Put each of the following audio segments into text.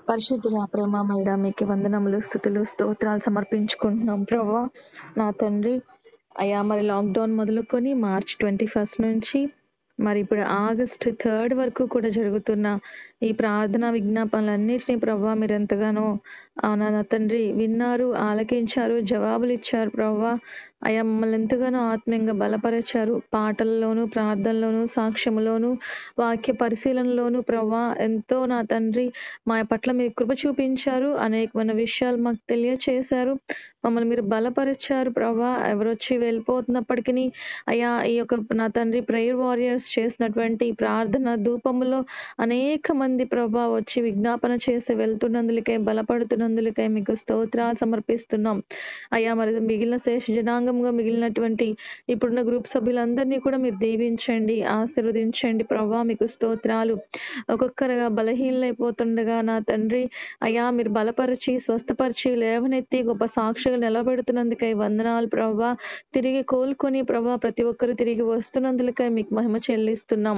పరిశుద్ధుల ప్రేమమేడ మీకు వందనములు స్థుతులు స్తోత్రాలు సమర్పించుకుంటున్నాం ప్రభా నా తండ్రి అయ్యా మరి లాక్డౌన్ మొదలుకొని మార్చ్ ట్వంటీ ఫస్ట్ నుంచి మరి ఇప్పుడు ఆగస్ట్ థర్డ్ వరకు కూడా జరుగుతున్న ఈ ప్రార్థన విజ్ఞాపనలన్నిటినీ ప్రభా మీరు ఎంతగానో ఆ నా తండ్రి విన్నారు ఆలకించారు జవాబులు ఇచ్చారు ప్రభా అయ్యా మమ్మల్ని ఎంతగానో ఆత్మీయంగా బలపరిచారు పాటల్లోనూ ప్రార్థనలోను సాక్ష్యములోను వాక్య పరిశీలనలోను ప్రభా ఎంతో నా తండ్రి మా పట్ల మీరు కృప చూపించారు అనేకమైన విషయాలు మాకు తెలియచేశారు మమ్మల్ని మీరు బలపరిచారు ప్రభా ఎవరొచ్చి వెళ్ళిపోతున్నప్పటికీ అయ్యా ఈ యొక్క నా తండ్రి ప్రేయర్ వారియర్స్ చేసినటువంటి ప్రార్థన ధూపములో అనేక మంది ప్రభా వచ్చి విజ్ఞాపన చేసి వెళ్తున్నందులకై బలపడుతున్నందులకై మీకు స్తోత్రాలు సమర్పిస్తున్నాం అయ్యా మరి మిగిలిన శేష జనాంగంగా మిగిలినటువంటి ఇప్పుడున్న గ్రూప్ సభ్యులందరినీ కూడా మీరు దీవించండి ఆశీర్వదించండి ప్రభా మీకు స్తోత్రాలు ఒక్కొక్కరుగా బలహీనలైపోతుండగా నా తండ్రి అయ్యా మీరు బలపరిచి స్వస్థపరిచి లేవనెత్తి గొప్ప సాక్షిగా నిలబెడుతున్నందుకై వందనాలు ప్రభా తిరిగి కోలుకొని ప్రభా ప్రతి ఒక్కరు తిరిగి వస్తున్నందులకై మీకు మహిమ చెల్లిస్తున్నాం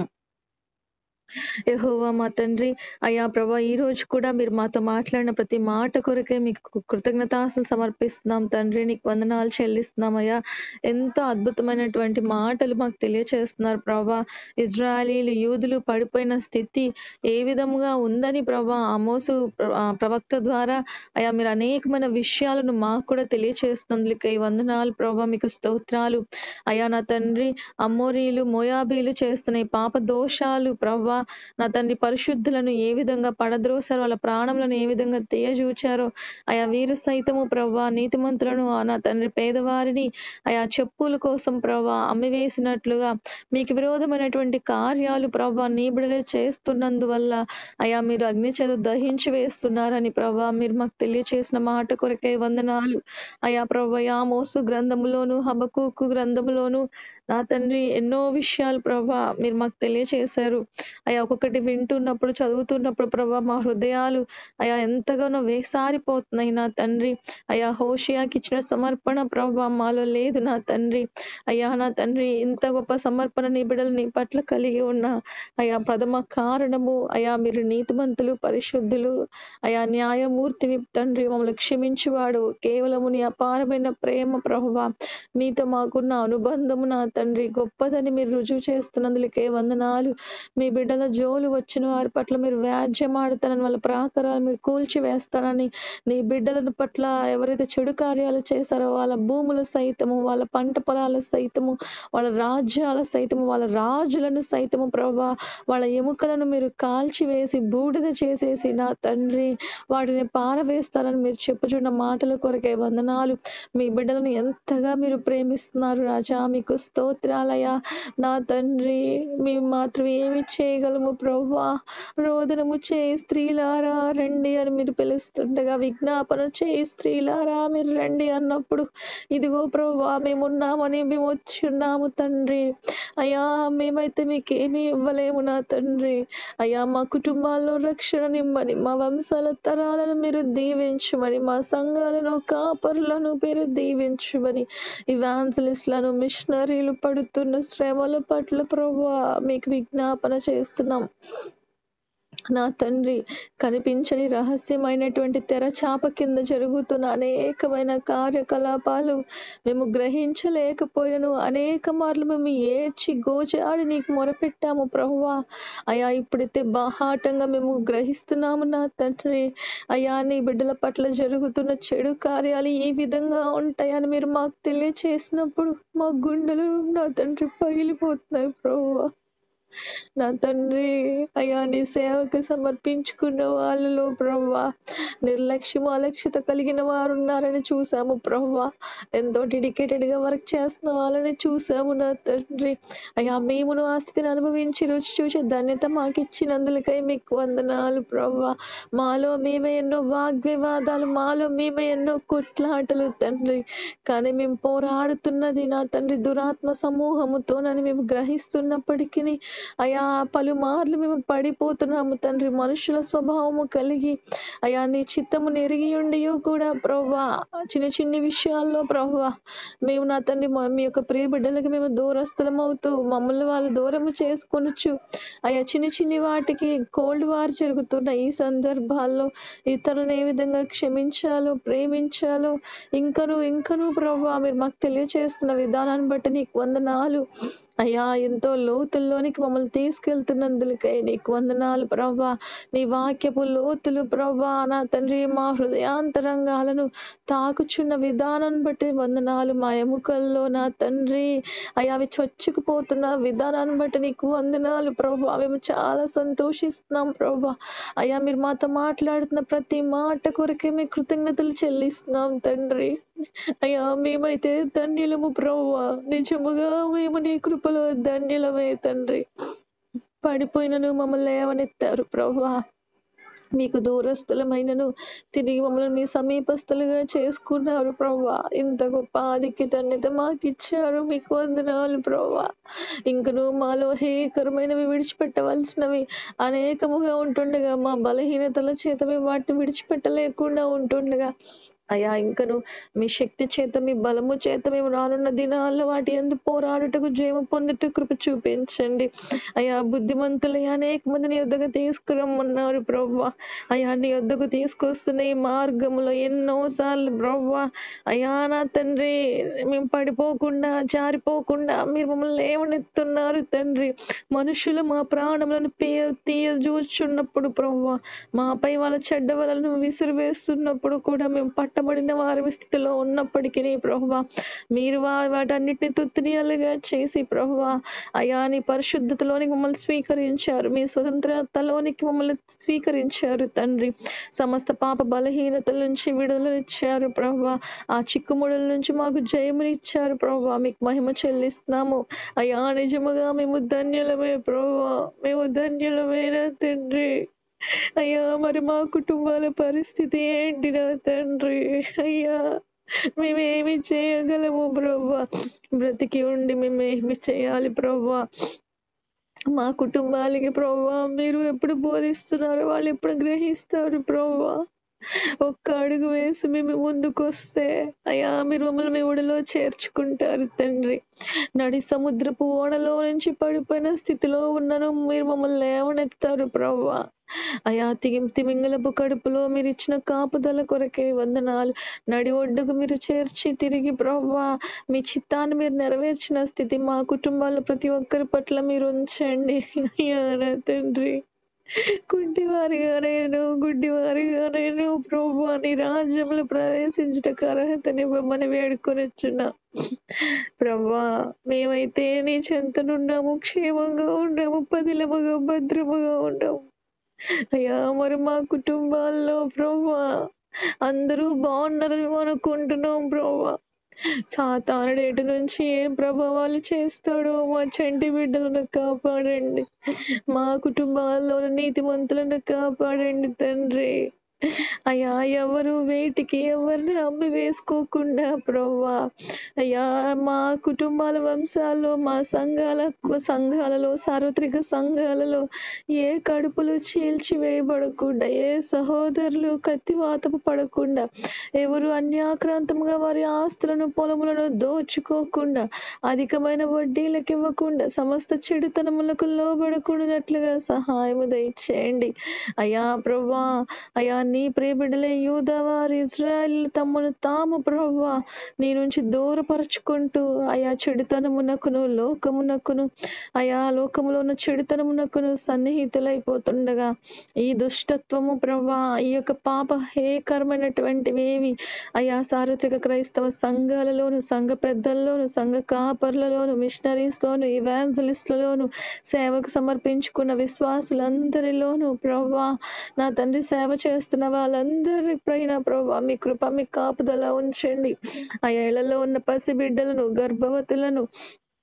యెహోవా మా తండ్రి అయ్యా ప్రభా ఈ రోజు కూడా మీరు మాతో మాట్లాడిన ప్రతి మాట కొరకే మీకు కృతజ్ఞతాసులు సమర్పిస్తున్నాం తండ్రి నీకు వందనాలు చెల్లిస్తున్నాం అయ్యా ఎంతో అద్భుతమైనటువంటి మాటలు మాకు తెలియచేస్తున్నారు ప్రభా ఇజ్రాయలీలు యూదులు పడిపోయిన స్థితి ఏ విధముగా ఉందని ప్రభా ఆమోసు ఆ, ప్రవక్త ద్వారా అయ్యా మీరు అనేకమైన విషయాలను మాకు కూడా తెలియచేస్తున్నందుకు ఈ వందనాలు ప్రభా మీకు స్తోత్రాలు అయ్యా నా తండ్రి అమ్మోరీలు మోయాబీలు చేస్తున్న ఈ పాప దోషాలు ప్రభా నా తండ్రి పరిశుద్ధులను ఏ విధంగా పడద్రోసారో వాళ్ళ ప్రాణములను ఏ విధంగా తేజూచారో అయా వీరు సైతము ప్రభా నీతిమంతులను ఆ నా తండ్రి పేదవారిని అయా చెప్పుల కోసం ప్రభా అమ్మివేసినట్లుగా మీకు విరోధమైనటువంటి కార్యాలు ప్రభా నీ బిడలే చేస్తున్నందువల్ల అయా మీరు అగ్ని చేత దహించి వేస్తున్నారని ప్రభా మీరు మాకు తెలియచేసిన మాట కొరకే వందనాలు అయా ప్రభా యామోసు గ్రంథములోను హబకూకు గ్రంథములోను నా తండ్రి ఎన్నో విషయాలు ప్రభా మీరు మాకు తెలియచేశారు అయా ఒక్కొక్కటి వింటున్నప్పుడు చదువుతున్నప్పుడు ప్రభా మా హృదయాలు అయా ఎంతగానో వేసారిపోతున్నాయి నా తండ్రి అయా హోషియాకి ఇచ్చిన సమర్పణ ప్రభా మాలో లేదు నా తండ్రి అయ్యా నా తండ్రి ఇంత గొప్ప సమర్పణ నీ బిడ్డలు నీ పట్ల కలిగి ఉన్న అయా ప్రథమ కారణము అయా మీరు నీతిమంతులు పరిశుద్ధులు అయా న్యాయమూర్తివి తండ్రి మమ్మల్ని క్షమించువాడు కేవలము నీ అపారమైన ప్రేమ ప్రభువా మీతో మాకున్న అనుబంధము నా తండ్రి గొప్పదని మీరు రుజువు చేస్తున్నందులకే వందనాలు మీ బిడ్డల జోలు వచ్చిన వారి పట్ల మీరు వ్యాజ్యం ఆడుతానని వాళ్ళ ప్రాకారాలు మీరు కూల్చి వేస్తానని నీ బిడ్డలను పట్ల ఎవరైతే చెడు కార్యాలు చేశారో వాళ్ళ భూములు సైతము వాళ్ళ పంట పొలాలు సైతము వాళ్ళ రాజ్యాల సైతము వాళ్ళ రాజులను సైతము ప్రభా వాళ్ళ ఎముకలను మీరు కాల్చి వేసి బూడిద చేసేసి నా తండ్రి వాటిని పారవేస్తారని మీరు చెప్పుచున్న మాటల కొరకే వందనాలు మీ బిడ్డలను ఎంతగా మీరు ప్రేమిస్తున్నారు రాజా మీకు స్తోత్రాలయ నా తండ్రి మేము మాత్రం ఏమి చేయగలము ప్రభా రోదనము చేయి స్త్రీలారా రండి అని మీరు పిలుస్తుండగా విజ్ఞాపన చేయి స్త్రీలారా మీరు రండి అన్నప్పుడు ఇదిగో ప్రభా మేమున్నామని మేము వచ్చి ఉన్నాము తండ్రి అయ్యా మేమైతే మీకు ఏమీ ఇవ్వలేము నా తండ్రి అయ్యా మా కుటుంబాల్లో రక్షణ నిమ్మని మా వంశాల తరాలను మీరు దీవించమని మా సంఘాలను కాపరులను మీరు దీవించమని ఇవాంజలిస్ట్లను మిషనరీలు పడుతున్న శ్రమల పట్ల ప్రభా మీకు విజ్ఞాపన చేస్తున్నాం నా తండ్రి కనిపించని రహస్యమైనటువంటి తెరచాప కింద జరుగుతున్న అనేకమైన కార్యకలాపాలు మేము గ్రహించలేకపోయాను అనేక మార్లు మేము ఏడ్చి గోచాడి నీకు మొరపెట్టాము ప్రభువా అయా ఇప్పుడైతే బాహాటంగా మేము గ్రహిస్తున్నాము నా తండ్రి అయా నీ బిడ్డల పట్ల జరుగుతున్న చెడు కార్యాలు ఈ విధంగా ఉంటాయని మీరు మాకు తెలియచేసినప్పుడు మా గుండెలు నా తండ్రి పగిలిపోతున్నాయి ప్రభువా నా తండ్రి అయ్యా నీ సేవకు సమర్పించుకున్న వాళ్ళలో ప్రవ్వా నిర్లక్ష్యం అలక్ష్యత కలిగిన వారు ఉన్నారని చూసాము ప్రవ్వా ఎంతో డెడికేటెడ్ గా వర్క్ చేస్తున్న వాళ్ళని చూసాము నా తండ్రి అయ్యా మేమును ఆ స్థితిని అనుభవించి రుచి చూసే ధన్యత మాకు ఇచ్చినందులకై మీకు వందనాలు ప్రవ్వా మాలో మేమే ఎన్నో వాగ్వివాదాలు మాలో మేమే ఎన్నో కొట్లాటలు తండ్రి కానీ మేము పోరాడుతున్నది నా తండ్రి దురాత్మ సమూహముతోనని మేము గ్రహిస్తున్నప్పటికీ అయా పలుమార్లు మేము పడిపోతున్నాము తండ్రి మనుషుల స్వభావము కలిగి అయా నీ చిత్తము నెరిగి ఉండి కూడా ప్రభా చిన్న చిన్ని విషయాల్లో ప్రభా మేము నా తండ్రి మా మీ యొక్క ప్రియ బిడ్డలకి మేము దూరస్థలం అవుతూ మమ్మల్ని వాళ్ళు దూరము చేసుకొనొచ్చు అయా చిన్న చిన్ని వాటికి కోల్డ్ వార్ జరుగుతున్న ఈ సందర్భాల్లో ఇతరులను ఏ విధంగా క్షమించాలో ప్రేమించాలో ఇంకను ఇంకను ప్రభా మీరు మాకు తెలియచేస్తున్న విధానాన్ని బట్టి నీకు వందనాలు అయ్యా ఎంతో లోతుల్లోనికి మమ్మల్ని తీసుకెళ్తున్నందులకై నీకు వందనాలు ప్రభా నీ వాక్యపు లోతులు ప్రభా నా తండ్రి మా హృదయాంతరంగాలను తాకుచున్న విధానాన్ని బట్టి వందనాలు మా ఎముకల్లో నా తండ్రి అయ్యా అవి చొచ్చుకుపోతున్న విధానాన్ని బట్టి నీకు వందనాలు ప్రభా మేము చాలా సంతోషిస్తున్నాం ప్రభా అయ్యా మీరు మాతో మాట్లాడుతున్న ప్రతి మాట కొరకే మీ కృతజ్ఞతలు చెల్లిస్తున్నాం తండ్రి అయ్యా మేమైతే ధన్యులము ప్రభా నిజముగా మేము నీ కృపలో ధన్యులమే తండ్రి పడిపోయినను మమ్మల్ని లేవనెత్తారు ప్రభా మీకు దూరస్థులమైనను తిరిగి మమ్మల్ని మీ సమీపస్తులుగా చేసుకున్నారు ప్రభా ఇంత గొప్ప ఆధిక్యతన్యత మాకు ఇచ్చారు మీకు వందనాలు ప్రభా ఇంకను మాలో హేకరమైనవి విడిచిపెట్టవలసినవి అనేకముగా ఉంటుండగా మా బలహీనతల చేత మేము వాటిని విడిచిపెట్టలేకుండా ఉంటుండగా అయా ఇంకను మీ శక్తి చేత మీ బలము చేత మేము రానున్న దినాల్లో వాటి ఎందు పోరాడుటకు జయము పొందుట కృప చూపించండి అయా బుద్ధిమంతులు అనేక మంది నీ యొద్దకు తీసుకురమ్మన్నారు ప్రవ్వా అయా నీ యొద్దకు తీసుకొస్తున్న ఈ మార్గంలో ఎన్నో సార్లు ప్రవ్వా అయా నా తండ్రి మేము పడిపోకుండా జారిపోకుండా మీరు మమ్మల్ని లేవనెత్తున్నారు తండ్రి మనుషులు మా ప్రాణములను పేయ తీయ చూచున్నప్పుడు ప్రవ్వా మాపై వాళ్ళ చెడ్డ వలన విసిరివేస్తున్నప్పుడు కూడా మేము పట్టబడిన వారి స్థితిలో ఉన్నప్పటికీ ప్రభువా మీరు వా- వాటన్నిటిని తుత్తినియాలుగా చేసి ప్రభువా అయా నీ పరిశుద్ధతలోనికి మమ్మల్ని స్వీకరించారు మీ స్వతంత్రతలోనికి మమ్మల్ని స్వీకరించారు తండ్రి సమస్త పాప బలహీనతల నుంచి విడుదలనిచ్చారు ప్రభువా ఆ చిక్కుముడుల నుంచి మాకు జయమునిచ్చారు ప్రభువా మీకు మహిమ చెల్లిస్తున్నాము అయా నిజముగా మేము ధన్యులమే ప్రభువా మేము ధన్యులమైన తండ్రి అయ్యా మరి మా కుటుంబాల పరిస్థితి ఏంటి నా తండ్రి అయ్యా మేమేమి చేయగలము ప్రభా బ్రతికి ఉండి మేము ఏమి చేయాలి ప్రభా మా కుటుంబాలకి ప్రభా మీరు ఎప్పుడు బోధిస్తున్నారు వాళ్ళు ఎప్పుడు గ్రహిస్తారు ప్రభా ఒక్క అడుగు వేసి మేము ముందుకు వస్తే అయ్యా మీరు మమ్మల్ని మీ ఒడిలో చేర్చుకుంటారు తండ్రి నడి సముద్రపు ఓడలో నుంచి పడిపోయిన స్థితిలో ఉన్నను మీరు మమ్మల్ని లేవనెత్తారు ప్రభా అయా తిగి తిమింగలపు కడుపులో మీరు ఇచ్చిన కాపుదల కొరకే వందనాలు నడి ఒడ్డుకు మీరు చేర్చి తిరిగి ప్రవ్వా మీ చిత్తాన్ని మీరు నెరవేర్చిన స్థితి మా కుటుంబాల్లో ప్రతి ఒక్కరి పట్ల మీరు ఉంచండి అయ్యా నా తండ్రి గుడ్డివారిగా నేను గుడ్డివారిగా నేను ప్రభు నీ రాజ్యంలో ప్రవేశించటకు అర్హతనివ్వమని వేడుకొనిచ్చున్నా ప్రభా మేమైతే నీ చెంతనున్నాము క్షేమంగా ఉన్నాము పదిలముగా భద్రముగా ఉన్నాము అయ్యా మరి మా కుటుంబాల్లో ప్రభా అందరూ బాగున్నారని అనుకుంటున్నాం ప్రభా సాతానుడు ఎటు నుంచి ఏం ప్రభావాలు చేస్తాడో మా చంటి బిడ్డలను కాపాడండి మా కుటుంబాల్లో నీతిమంతులను కాపాడండి తండ్రి అయ్యా ఎవరు వేటికి ఎవరిని అమ్మి వేసుకోకుండా ప్రవ్వా అయ్యా మా కుటుంబాల వంశాల్లో మా సంఘాల సంఘాలలో సార్వత్రిక సంఘాలలో ఏ కడుపులు చీల్చి వేయబడకుండా ఏ సహోదరులు కత్తివాతపు పడకుండా ఎవరు అన్యాక్రాంతంగా వారి ఆస్తులను పొలములను దోచుకోకుండా అధికమైన వడ్డీలకు ఇవ్వకుండా సమస్త చెడుతనములకు లోబడకూడనట్లుగా సహాయము దయచేయండి అయ్యా ప్రభా అయా నీ ప్రియబిడ్డలే యూదవారు ఇజ్రాయల్ తమను తాము ప్రభా నీ నుంచి దూరపరుచుకుంటూ అయా చెడుతనమునకును లోకమునకును అయా లోకములో ఉన్న చెడుతనమునకును సన్నిహితులైపోతుండగా ఈ దుష్టత్వము ప్రభా ఈ యొక్క పాప హేకరమైనటువంటివేవి అయా సార్వత్రిక క్రైస్తవ సంఘాలలోను సంఘ పెద్దల్లోను సంఘ కాపర్లలోను మిషనరీస్ లోను ఇవాంజలిస్ట్లలోను సేవకు సమర్పించుకున్న విశ్వాసులందరిలోను ప్రభా నా తండ్రి సేవ చేస్తున్న వాళ్ళందరి పైన ప్రభా మీ కృప మీ కాపుదల ఉంచండి ఆ ఏళ్లలో ఉన్న పసిబిడ్డలను గర్భవతులను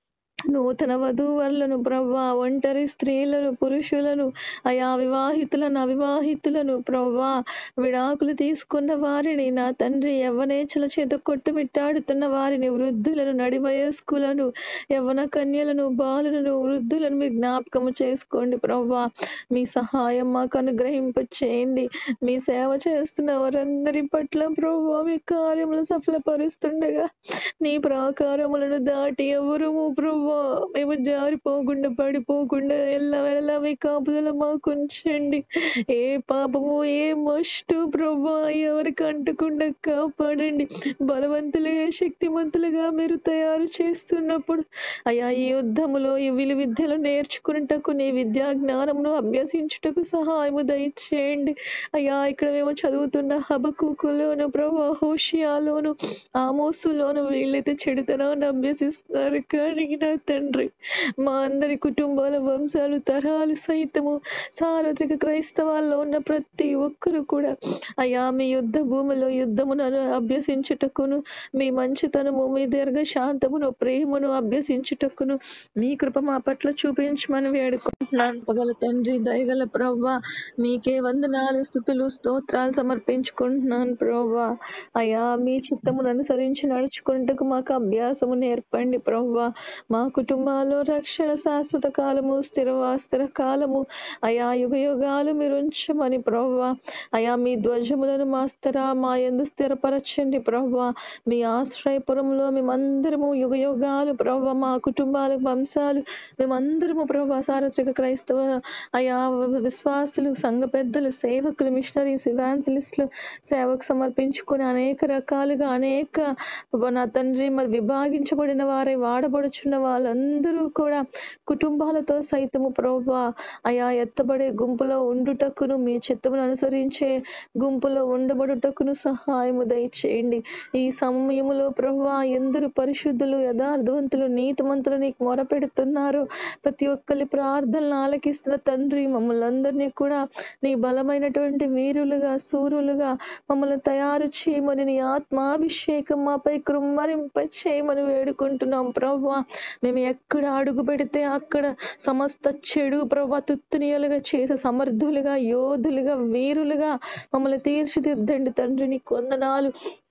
నూతన వధూవరులను ప్రవ్వా ఒంటరి స్త్రీలను పురుషులను అయా వివాహితులను అవివాహితులను ప్రవ్వా విడాకులు తీసుకున్న వారిని నా తండ్రి యవ్వనేచల చేత కొట్టుమిట్టాడుతున్న వారిని వృద్ధులను నడి వయస్కులను యవ్వన కన్యలను బాలులను వృద్ధులను మీ జ్ఞాపకము చేసుకోండి ప్రవ్వా మీ సహాయం మాకు అనుగ్రహింప చేయండి మీ సేవ చేస్తున్న వారందరి పట్ల ప్రవ్వా మీ కార్యములు సఫలపరుస్తుండగా నీ ప్రాకారములను దాటి ఎవరు ప్రవ్వా మేము జారిపోకుండా పడిపోకుండా ఎల్లవేళలా మీ కాపుదల మాకు ఉంచండి ఏ పాపము ఏ మస్టు ప్రభా ఎవరికి అంటకుండా కాపాడండి బలవంతులుగా శక్తివంతులుగా మీరు తయారు చేస్తున్నప్పుడు అయా ఈ యుద్ధములో ఈ విలు విద్యలు నేర్చుకున్నటకు నీ విద్యా జ్ఞానమును అభ్యసించుటకు సహాయము దయచేయండి అయ్యా ఇక్కడ మేము చదువుతున్న హబకుకులోను ప్రభా హోషియాలోను ఆమోసులోను వీళ్ళైతే చెడుతనాన్ని అభ్యసిస్తున్నారు కానీ నా తండ్రి మా అందరి కుటుంబాల వంశాలు తరాలు సైతము సార్వత్రిక క్రైస్తవాల్లో ఉన్న ప్రతి ఒక్కరు కూడా అయా మీ యుద్ధ భూమిలో యుద్ధమును అభ్యసించుటకును మీ మంచితనము మీ దీర్ఘ శాంతమును ప్రేమను అభ్యసించుటకును మీ కృప మా పట్ల చూపించమని వేడుకుంటున్నాను పగల తండ్రి దయగల ప్రవ్వ మీకే వందనాలు స్థుతులు స్తోత్రాలు సమర్పించుకుంటున్నాను ప్రవ్వ అయా మీ చిత్తమును అనుసరించి నడుచుకుంటకు మాకు అభ్యాసము నేర్పండి ప్రవ్వ మా కుటుంబాల్లో రక్షణ శాశ్వత కాలము స్థిర స్థిర కాలము అయా యుగ యుగాలు మీరు ఉంచమని ప్రవ్వ అయా మీ ధ్వజములను మా స్థిర మా ఎందు స్థిరపరచండి ప్రవ్వ మీ ఆశ్రయపురంలో మేమందరము యుగ యుగాలు ప్రవ్వ మా కుటుంబాలు వంశాలు మేమందరము ప్రవ్వ సార్వత్రిక క్రైస్తవ అయా విశ్వాసులు సంఘ పెద్దలు సేవకులు మిషనరీస్ ఇవాన్సలిస్టులు సేవకు సమర్పించుకుని అనేక రకాలుగా అనేక నా తండ్రి మరి విభాగించబడిన వారై వాడబడుచున్న వాళ్ళందరూ కూడా కుటుంబాలతో సైతము ప్రభా అయా ఎత్తబడే గుంపులో ఉండుటకును మీ చిత్తమును అనుసరించే గుంపులో ఉండబడుటకును సహాయము దయచేయండి ఈ సమయములో ప్రభా ఎందరు పరిశుద్ధులు యథార్థవంతులు నీతిమంతులు నీకు మొరపెడుతున్నారు ప్రతి ఒక్కరి ప్రార్థనలు ఆలకిస్తున్న తండ్రి మమ్మల్ని అందరినీ కూడా నీ బలమైనటువంటి వీరులుగా సూరులుగా మమ్మల్ని తయారు చేయమని నీ ఆత్మాభిషేకం మాపై కృమ్మరింప చేయమని వేడుకుంటున్నాం ప్రవ్వా మేము ఎక్కడ అడుగు పెడితే అక్కడ సమస్త చెడు ప్రభా తుత్తునియలుగా చేసే సమర్థులుగా యోధులుగా వీరులుగా మమ్మల్ని తీర్చిదిద్దండి తండ్రి నీ కొందనాలు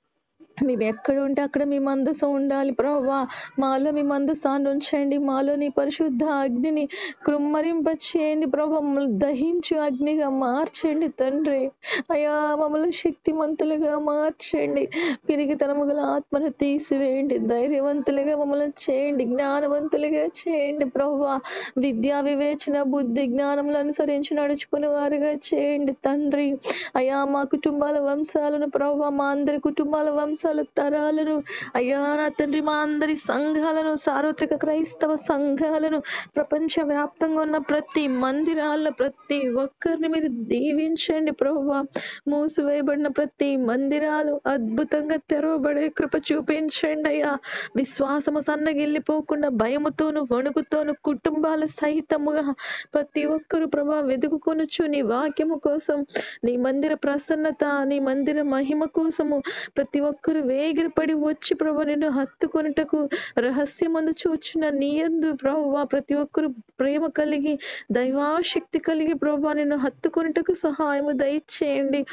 మేము ఎక్కడ ఉంటే అక్కడ మీ మందసం ఉండాలి ప్రభా మాలో మీ మందసాన్ని ఉంచండి మాలో నీ పరిశుద్ధ అగ్నిని కృమ్మరింప చేయండి ప్రభా మమ్మల్ని దహించు అగ్నిగా మార్చండి తండ్రి అయా మమ్మల్ని శక్తిమంతులుగా మార్చండి పిరిగితనము గల ఆత్మను తీసివేయండి ధైర్యవంతులుగా మమ్మల్ని చేయండి జ్ఞానవంతులుగా చేయండి ప్రభా విద్యా వివేచన బుద్ధి జ్ఞానములు అనుసరించి నడుచుకునే వారుగా చేయండి తండ్రి అయా మా కుటుంబాల వంశాలను ప్రభా మా అందరి కుటుంబాల వంశాల తరాలను అయ్యా నా తండ్రి మా అందరి సంఘాలను సార్వత్రిక క్రైస్తవ సంఘాలను ప్రపంచ వ్యాప్తంగా ఉన్న ప్రతి మందిరాల్లో ప్రతి ఒక్కరిని మీరు దీవించండి ప్రభా మూసివేయబడిన ప్రతి మందిరాలు అద్భుతంగా తెరవబడే కృప చూపించండి అయ్యా విశ్వాసము సన్నగిల్లిపోకుండా భయముతోను వణుకుతోను కుటుంబాల సహితముగా ప్రతి ఒక్కరు ప్రభా వెతుకుకొనుచు నీ వాక్యము కోసం నీ మందిర ప్రసన్నత నీ మందిర మహిమ కోసము ప్రతి ఒక్కరు వేగిరపడి వచ్చి ప్రభా నిన్ను హత్తుకొనుటకు రహస్యమందు చూచిన నీ యందు ప్రభా ప్రతి ఒక్కరు ప్రేమ కలిగి దైవాశక్తి కలిగి ప్రభా నిన్ను హత్తుకొనుటకు సహాయము దయచేయండి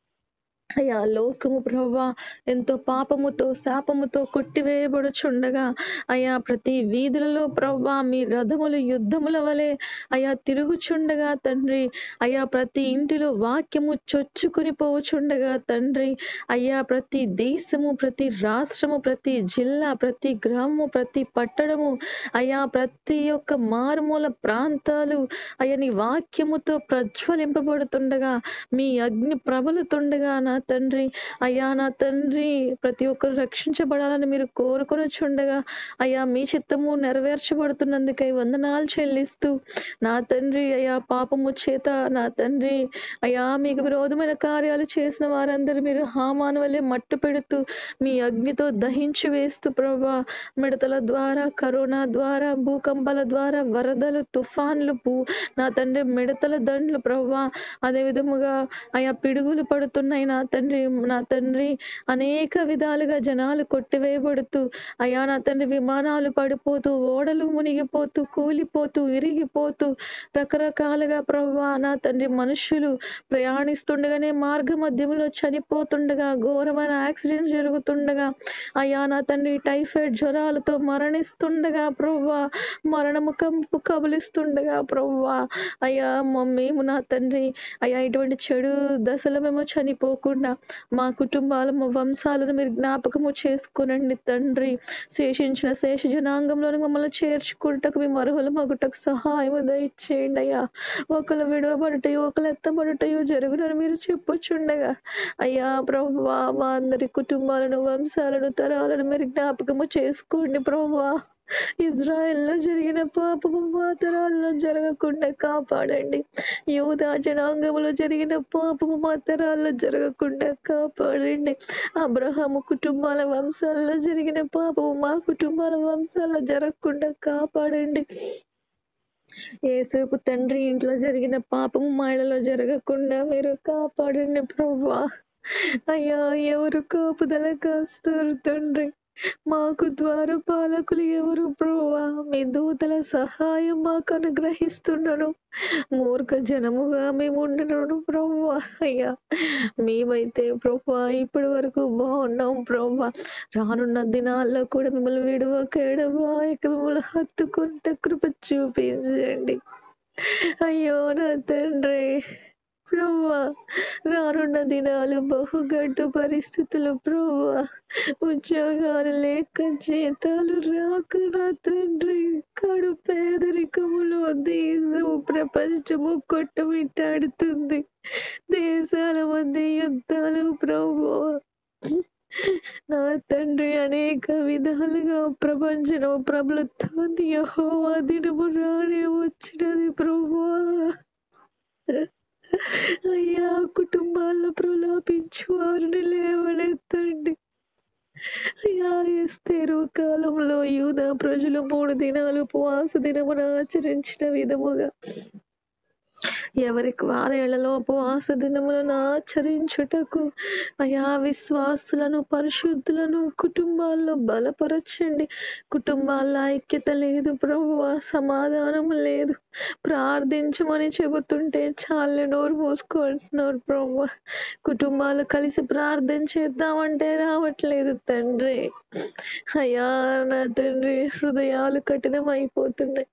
అయ్యా లోకము ప్రభా ఎంతో పాపముతో శాపముతో కొట్టివేయబడుచుండగా అయా ప్రతి వీధులలో ప్రభా మీ రథములు యుద్ధముల వలె అయా తిరుగుచుండగా తండ్రి అయా ప్రతి ఇంటిలో వాక్యము చొచ్చుకుని పోచుండగా తండ్రి అయ్యా ప్రతి దేశము ప్రతి రాష్ట్రము ప్రతి జిల్లా ప్రతి గ్రామము ప్రతి పట్టణము అయా ప్రతి ఒక్క మారుమూల ప్రాంతాలు అయ్యా నీ వాక్యముతో ప్రజ్వలింపబడుతుండగా మీ అగ్ని ప్రబలుతుండగా నా తండ్రి అయ్యా నా తండ్రి ప్రతి ఒక్కరు రక్షించబడాలని మీరు కోరుకొనొచ్చుండగా అయ్యా మీ చిత్తము నెరవేర్చబడుతున్నందుకై వందనాలు చెల్లిస్తూ నా తండ్రి అయ్యా పాపము చేత నా తండ్రి అయ్యా మీకు విరోధమైన కార్యాలు చేసిన వారందరూ మీరు హామాను వల్లే మట్టు పెడుతూ మీ అగ్నితో దహించి వేస్తూ ప్రభా మిడతల ద్వారా కరోనా ద్వారా భూకంపాల ద్వారా వరదలు తుఫాన్లు భూ నా తండ్రి మిడతల దండ్లు ప్రభా అదే విధముగా ఆయా పిడుగులు పడుతున్నాయి నా తండ్రి నా తండ్రి అనేక విధాలుగా జనాలు కొట్టివేయబడుతూ అయ్యా నా తండ్రి విమానాలు పడిపోతూ ఓడలు మునిగిపోతూ కూలిపోతూ విరిగిపోతూ రకరకాలుగా ప్రభా నా తండ్రి మనుషులు ప్రయాణిస్తుండగానే మార్గ మధ్యంలో చనిపోతుండగా ఘోరమైన యాక్సిడెంట్స్ జరుగుతుండగా అయ్యా నా తండ్రి టైఫాయిడ్ జ్వరాలతో మరణిస్తుండగా ప్రవ్వా మరణము కంపు కబలిస్తుండగా ప్రవ్వా అయ్యా మేము నా తండ్రి అయ్యా ఇటువంటి చెడు దశలో మేము చనిపోకుండా మా కుటుంబాల మా వంశాలను మీరు జ్ఞాపకము చేసుకునండి తండ్రి శేషించిన శేష జనాంగంలోని మమ్మల్ని చేర్చుకుంటకు మీ మరుహులు మగుటకు సహాయం దయచేయండి అయ్యా ఒకరు విడవబడటయో ఒకరు ఎత్తబడటయో జరుగునని మీరు చెప్పుచుండగా అయ్యా ప్రభువా మా అందరి కుటుంబాలను వంశాలను తరాలను మీరు జ్ఞాపకము చేసుకోండి ప్రభువా ఇజ్రాయెల్లో జరిగిన పాపము మా తరాల్లో జరగకుండా కాపాడండి యూదా జనాంగంలో జరిగిన పాపము మా తరాల్లో జరగకుండా కాపాడండి అబ్రహాము కుటుంబాల వంశాల్లో జరిగిన పాపము మా కుటుంబాల వంశాల్లో జరగకుండా కాపాడండి ఏసేపు తండ్రి ఇంట్లో జరిగిన పాపము మా ఇళ్ళలో జరగకుండా మీరు కాపాడండి ప్రభా అయ్యా ఎవరు కాపుదల కాస్తారు తండ్రి మాకు ద్వారపాలకులు ఎవరు ప్రభువా మీ దూతల సహాయం మాకు అనుగ్రహిస్తున్నాను మూర్ఖ జనముగా మేము ఉండినను ప్రభువా అయ్యా మేమైతే ప్రభువా ఇప్పటి వరకు బాగున్నాం ప్రభువా రానున్న దినాల్లో కూడా మిమ్మల్ని విడవక ఎడవాయక మిమ్మల్ని హత్తుకుంటే కృప చూపించండి అయ్యో నా తండ్రి ప్రభువా రానున్న దినాలు బహుగడ్డు పరిస్థితులు ప్రభువా ఉద్యోగాలు లేక జీతాలు రాక నా తండ్రి కడు పేదరికములో దేశము ప్రపంచము కొట్టమిట్టాడుతుంది దేశాల మధ్య యుద్ధాలు ప్రభువా నా తండ్రి అనేక విధాలుగా ప్రపంచం ప్రబలుతుంది యహోవా దినము రానే వచ్చినది ప్రభువా అయ్యా కుటుంబాల్లో ప్రలాపించు వారిని లేవనెత్తండి అయ్యా ఎస్తేరు కాలంలో యూదా ప్రజలు మూడు దినాలు ఉపవాస దినమున ఆచరించిన విధముగా ఎవరికి వారేళ్లలో ఉపవాస దినములను ఆచరించుటకు అయా విశ్వాసులను పరిశుద్ధులను కుటుంబాల్లో బలపరచండి కుటుంబాల్లో ఐక్యత లేదు ప్రభు సమాధానం లేదు ప్రార్థించమని చెబుతుంటే చాలు నోరు మూసుకుంటున్నారు ప్రభు కుటుంబాలు కలిసి ప్రార్థన చేద్దామంటే రావట్లేదు తండ్రి అయ్యా నా తండ్రి హృదయాలు కఠినం అయిపోతున్నాయి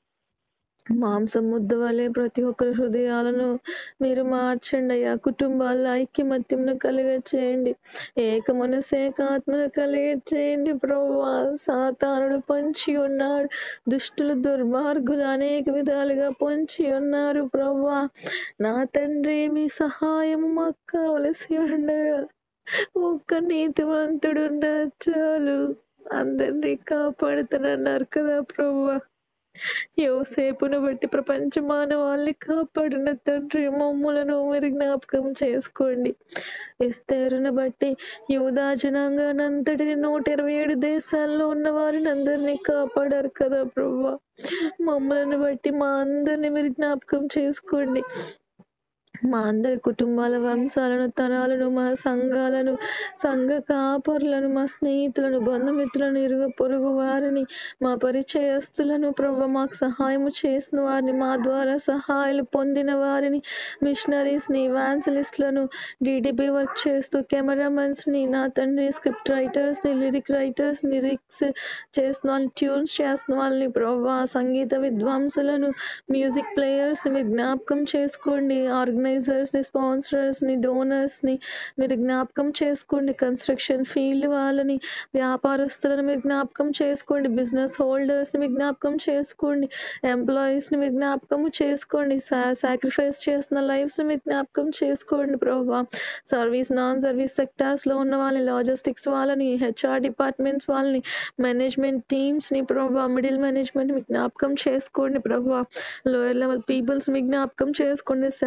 మాంసం ముద్ద వలె ప్రతి ఒక్కరి హృదయాలను మీరు మార్చండి అయ్యా కుటుంబాల్లో ఐక్యమత్యంను కలిగ చేయండి ఏక మనసు ఏకాత్మను కలిగ చేయండి ప్రభు సాతానుడు పొంచి ఉన్నాడు దుష్టులు దుర్మార్గులు అనేక విధాలుగా పొంచి ఉన్నారు ప్రభు నా తండ్రి మీ సహాయం మాకు కావలసి ఉండగా ఒక్క నీతివంతుడు చాలు అందరినీ కాపాడుతానన్నారు కదా ప్రభు యోసేపును బట్టి ప్రపంచ మానవాళ్ళని కాపాడిన తండ్రి మమ్ములను మీరు జ్ఞాపకం చేసుకోండి ఎస్తేరును బట్టి యూదా జనాంగానంతటిని నూట ఇరవై ఏడు దేశాల్లో ఉన్న వారిని అందరినీ కాపాడారు కదా ప్రభు మమ్మలను బట్టి మా అందరిని మీరు జ్ఞాపకం చేసుకోండి మా అందరి కుటుంబాల వంశాలను తరాలను మా సంఘాలను సంఘ కాపరులను మా స్నేహితులను బంధుమిత్రులను ఇరుగు పొరుగు వారిని మా పరిచయస్తులను ప్రభు మాకు సహాయం చేసిన వారిని మా ద్వారా సహాయాలు పొందిన వారిని మిషనరీస్ని ని డిడిపి వర్క్ చేస్తూ కెమెరామెన్స్ని నా తండ్రి స్క్రిప్ట్ రైటర్స్ని లిరిక్ రైటర్స్ లిరిక్స్ చేస్తున్న వాళ్ళని ట్యూన్స్ చేస్తున్న వాళ్ళని ప్రభు సంగీత విద్వాంసులను మ్యూజిక్ ప్లేయర్స్ మీరు జ్ఞాపకం చేసుకోండి ఆర్గనైజ్ ఆర్గనైజర్స్ ని స్పాన్సర్స్ ని డోనర్స్ ని మీరు జ్ఞాపకం చేసుకోండి కన్స్ట్రక్షన్ ఫీల్డ్ వాళ్ళని వ్యాపారస్తులను మీరు జ్ఞాపకం చేసుకోండి బిజినెస్ హోల్డర్స్ ని మీరు జ్ఞాపకం చేసుకోండి ఎంప్లాయీస్ ని మీరు జ్ఞాపకం చేసుకోండి సాక్రిఫైస్ చేస్తున్న లైఫ్స్ ని మీరు జ్ఞాపకం చేసుకోండి ప్రభావ సర్వీస్ నాన్ సర్వీస్ సెక్టార్స్ లో ఉన్న వాళ్ళని లాజిస్టిక్స్ వాళ్ళని హెచ్ఆర్ డిపార్ట్మెంట్స్ వాళ్ళని మేనేజ్మెంట్ టీమ్స్ ని ప్రభావ మిడిల్ మేనేజ్మెంట్ మీకు జ్ఞాపకం చేసుకోండి ప్రభావ లోయర్ లెవెల్ పీపుల్స్ మీ జ్ఞాపకం చేసుకోండి సెంట్రల్ అండ్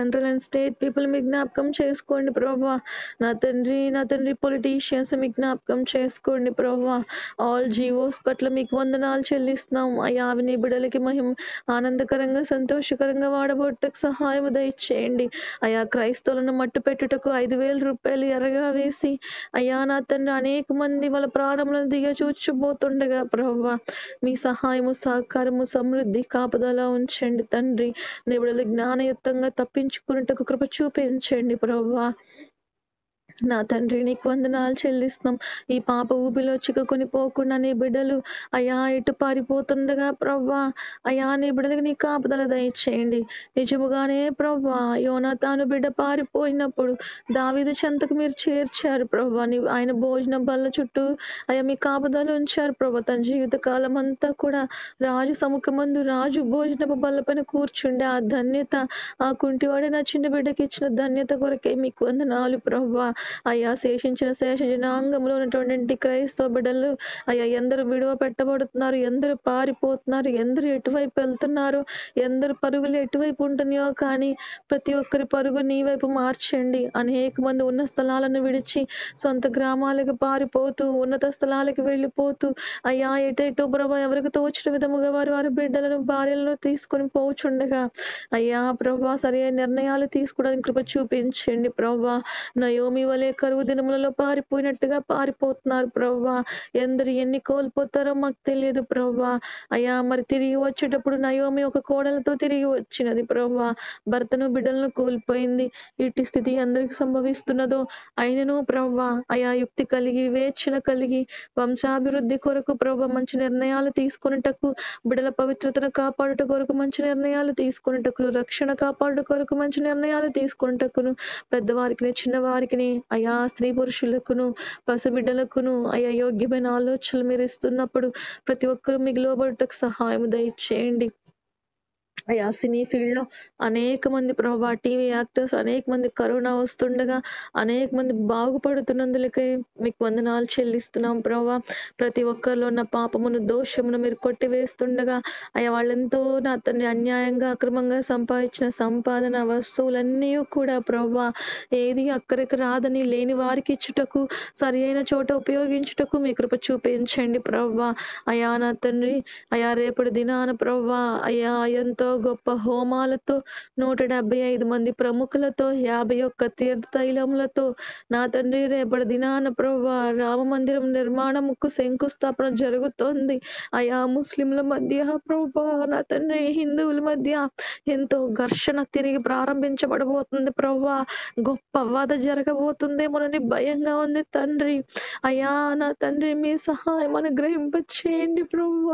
స్టేట్ పీపుల్ మీ జ్ఞాపకం చేసుకోండి ప్రభా నా తండ్రి నా తండ్రి పొలిటీషియన్స్ మీ జ్ఞాపకం చేసుకోండి ప్రభా ఆల్ జీవోస్ పట్ల మీకు వందనాలు చెల్లిస్తున్నాం అయ్యా అవి నీ బిడలకి మహిమ ఆనందకరంగా సంతోషకరంగా వాడబోటకు సహాయం దయచేయండి అయా క్రైస్తవులను మట్టు పెట్టుటకు ఐదు వేల రూపాయలు ఎరగా వేసి అయ్యా నా తండ్రి అనేక మంది వాళ్ళ ప్రాణములను దిగచూచబోతుండగా ప్రభా మీ సహాయము సహకారము సమృద్ధి కాపుదల ఉంచండి తండ్రి నిబుడలు జ్ఞానయుక్తంగా తప్పించుకున్నట్టుకు కృప చూపించండి ప్రభా నా తండ్రి నీకు వందనాలు చెల్లిస్తున్నాం ఈ పాప ఊబిలో చిక్కుకొని పోకుండా నీ బిడ్డలు అయా ఇటు పారిపోతుండగా ప్రవ్వా అయా నీ బిడ్డలకి నీ కాపుదల దయచేయండి నిజముగానే ప్రవ్వా యోనా తాను బిడ్డ పారిపోయినప్పుడు దావిది చెంతకు మీరు చేర్చారు ప్రవ్వా నీ ఆయన భోజన బల్ల చుట్టూ అయా మీ కాపుదల ఉంచారు ప్రభా తన జీవిత కాలం అంతా కూడా రాజు సముఖమందు రాజు భోజనపు బల్లపైన కూర్చుండే ఆ ధన్యత ఆ కుంటివాడే నా చిన్న బిడ్డకి ఇచ్చిన ధన్యత కొరకే మీకు వందనాలు ప్రవ్వా అయ్యా శేషించిన శేష జనాంగంలో ఉన్నటువంటి క్రైస్తవ బిడ్డలు అయ్యా ఎందరు విడువ పెట్టబడుతున్నారు ఎందరు పారిపోతున్నారు ఎందరు ఎటువైపు వెళ్తున్నారు ఎందరు పరుగులు ఎటువైపు ఉంటున్నాయో కానీ ప్రతి ఒక్కరి పరుగు నీ వైపు మార్చండి అనేక మంది ఉన్న స్థలాలను విడిచి సొంత గ్రామాలకు పారిపోతూ ఉన్నత స్థలాలకు వెళ్ళిపోతూ అయ్యా ఎటెటో ప్రభా ఎవరికి తోచిన విధముగా వారు వారి బిడ్డలను భార్యలను తీసుకొని పోచుండగా అయ్యా ప్రభా సరైన నిర్ణయాలు తీసుకోవడానికి కృప చూపించండి ప్రభా నయోమి వలె కరువు దినములలో పారిపోయినట్టుగా పారిపోతున్నారు ప్రవ్వా ఎందరు ఎన్ని కోల్పోతారో మాకు తెలియదు ప్రవ్వా అయ్యా మరి తిరిగి వచ్చేటప్పుడు నయోమి ఒక కోడలతో తిరిగి వచ్చినది ప్రవ్వా భర్తను బిడ్డలను కోల్పోయింది ఇట్టి స్థితి అందరికి సంభవిస్తున్నదో అయినను ప్రవ్వా అయా యుక్తి కలిగి వివేచన కలిగి వంశాభివృద్ధి కొరకు ప్రభా మంచి నిర్ణయాలు తీసుకున్నటకు బిడల పవిత్రతను కాపాడుట కొరకు మంచి నిర్ణయాలు తీసుకున్నటకు రక్షణ కాపాడుట కొరకు మంచి నిర్ణయాలు తీసుకున్నటకును పెద్దవారికి చిన్నవారికి అయా స్త్రీ పురుషులకును పసిబిడ్డలకును అయా యోగ్యమైన ఆలోచనలు మీరు ఇస్తున్నప్పుడు ప్రతి ఒక్కరూ మీకు లోబడుటకు సహాయం దయచేయండి అయా సినీ ఫీల్డ్ లో అనేక మంది ప్రభా టీవీ యాక్టర్స్ అనేక మంది కరోనా వస్తుండగా అనేక మంది బాగుపడుతున్నందులకై మీకు వందనాలు చెల్లిస్తున్నాం ప్రభా ప్రతి ఒక్కరిలో ఉన్న పాపమును దోషమును మీరు కొట్టివేస్తుండగా అయ్యా వాళ్ళెంతో నా తండ్రి అన్యాయంగా అక్రమంగా సంపాదించిన సంపాదన వస్తువులన్నీ కూడా ప్రభా ఏది అక్కడికి రాదని లేని వారికి ఇచ్చుటకు సరి అయిన చోట ఉపయోగించుటకు మీ కృప చూపించండి ప్రవ్వా అయా నా తండ్రి అయా రేపటి దినాన ప్రవ్వా అయా ఎంతో గొప్ప హోమాలతో నూట డెబ్బై ఐదు మంది ప్రముఖులతో యాభై ఒక్క తీర్థ తైలములతో నా తండ్రి రేపటి దినాన ప్రవ్వా రామ మందిరం నిర్మాణముకు శంకుస్థాపన జరుగుతోంది అయా ముస్లింల మధ్య ప్రభా నా తండ్రి హిందువుల మధ్య ఎంతో ఘర్షణ తిరిగి ప్రారంభించబడబోతుంది ప్రవ్వా గొప్ప వధ జరగబోతుందేమోనని భయంగా ఉంది తండ్రి అయా నా తండ్రి మీ సహాయం అనుగ్రహింప చేయండి ప్రవ్వా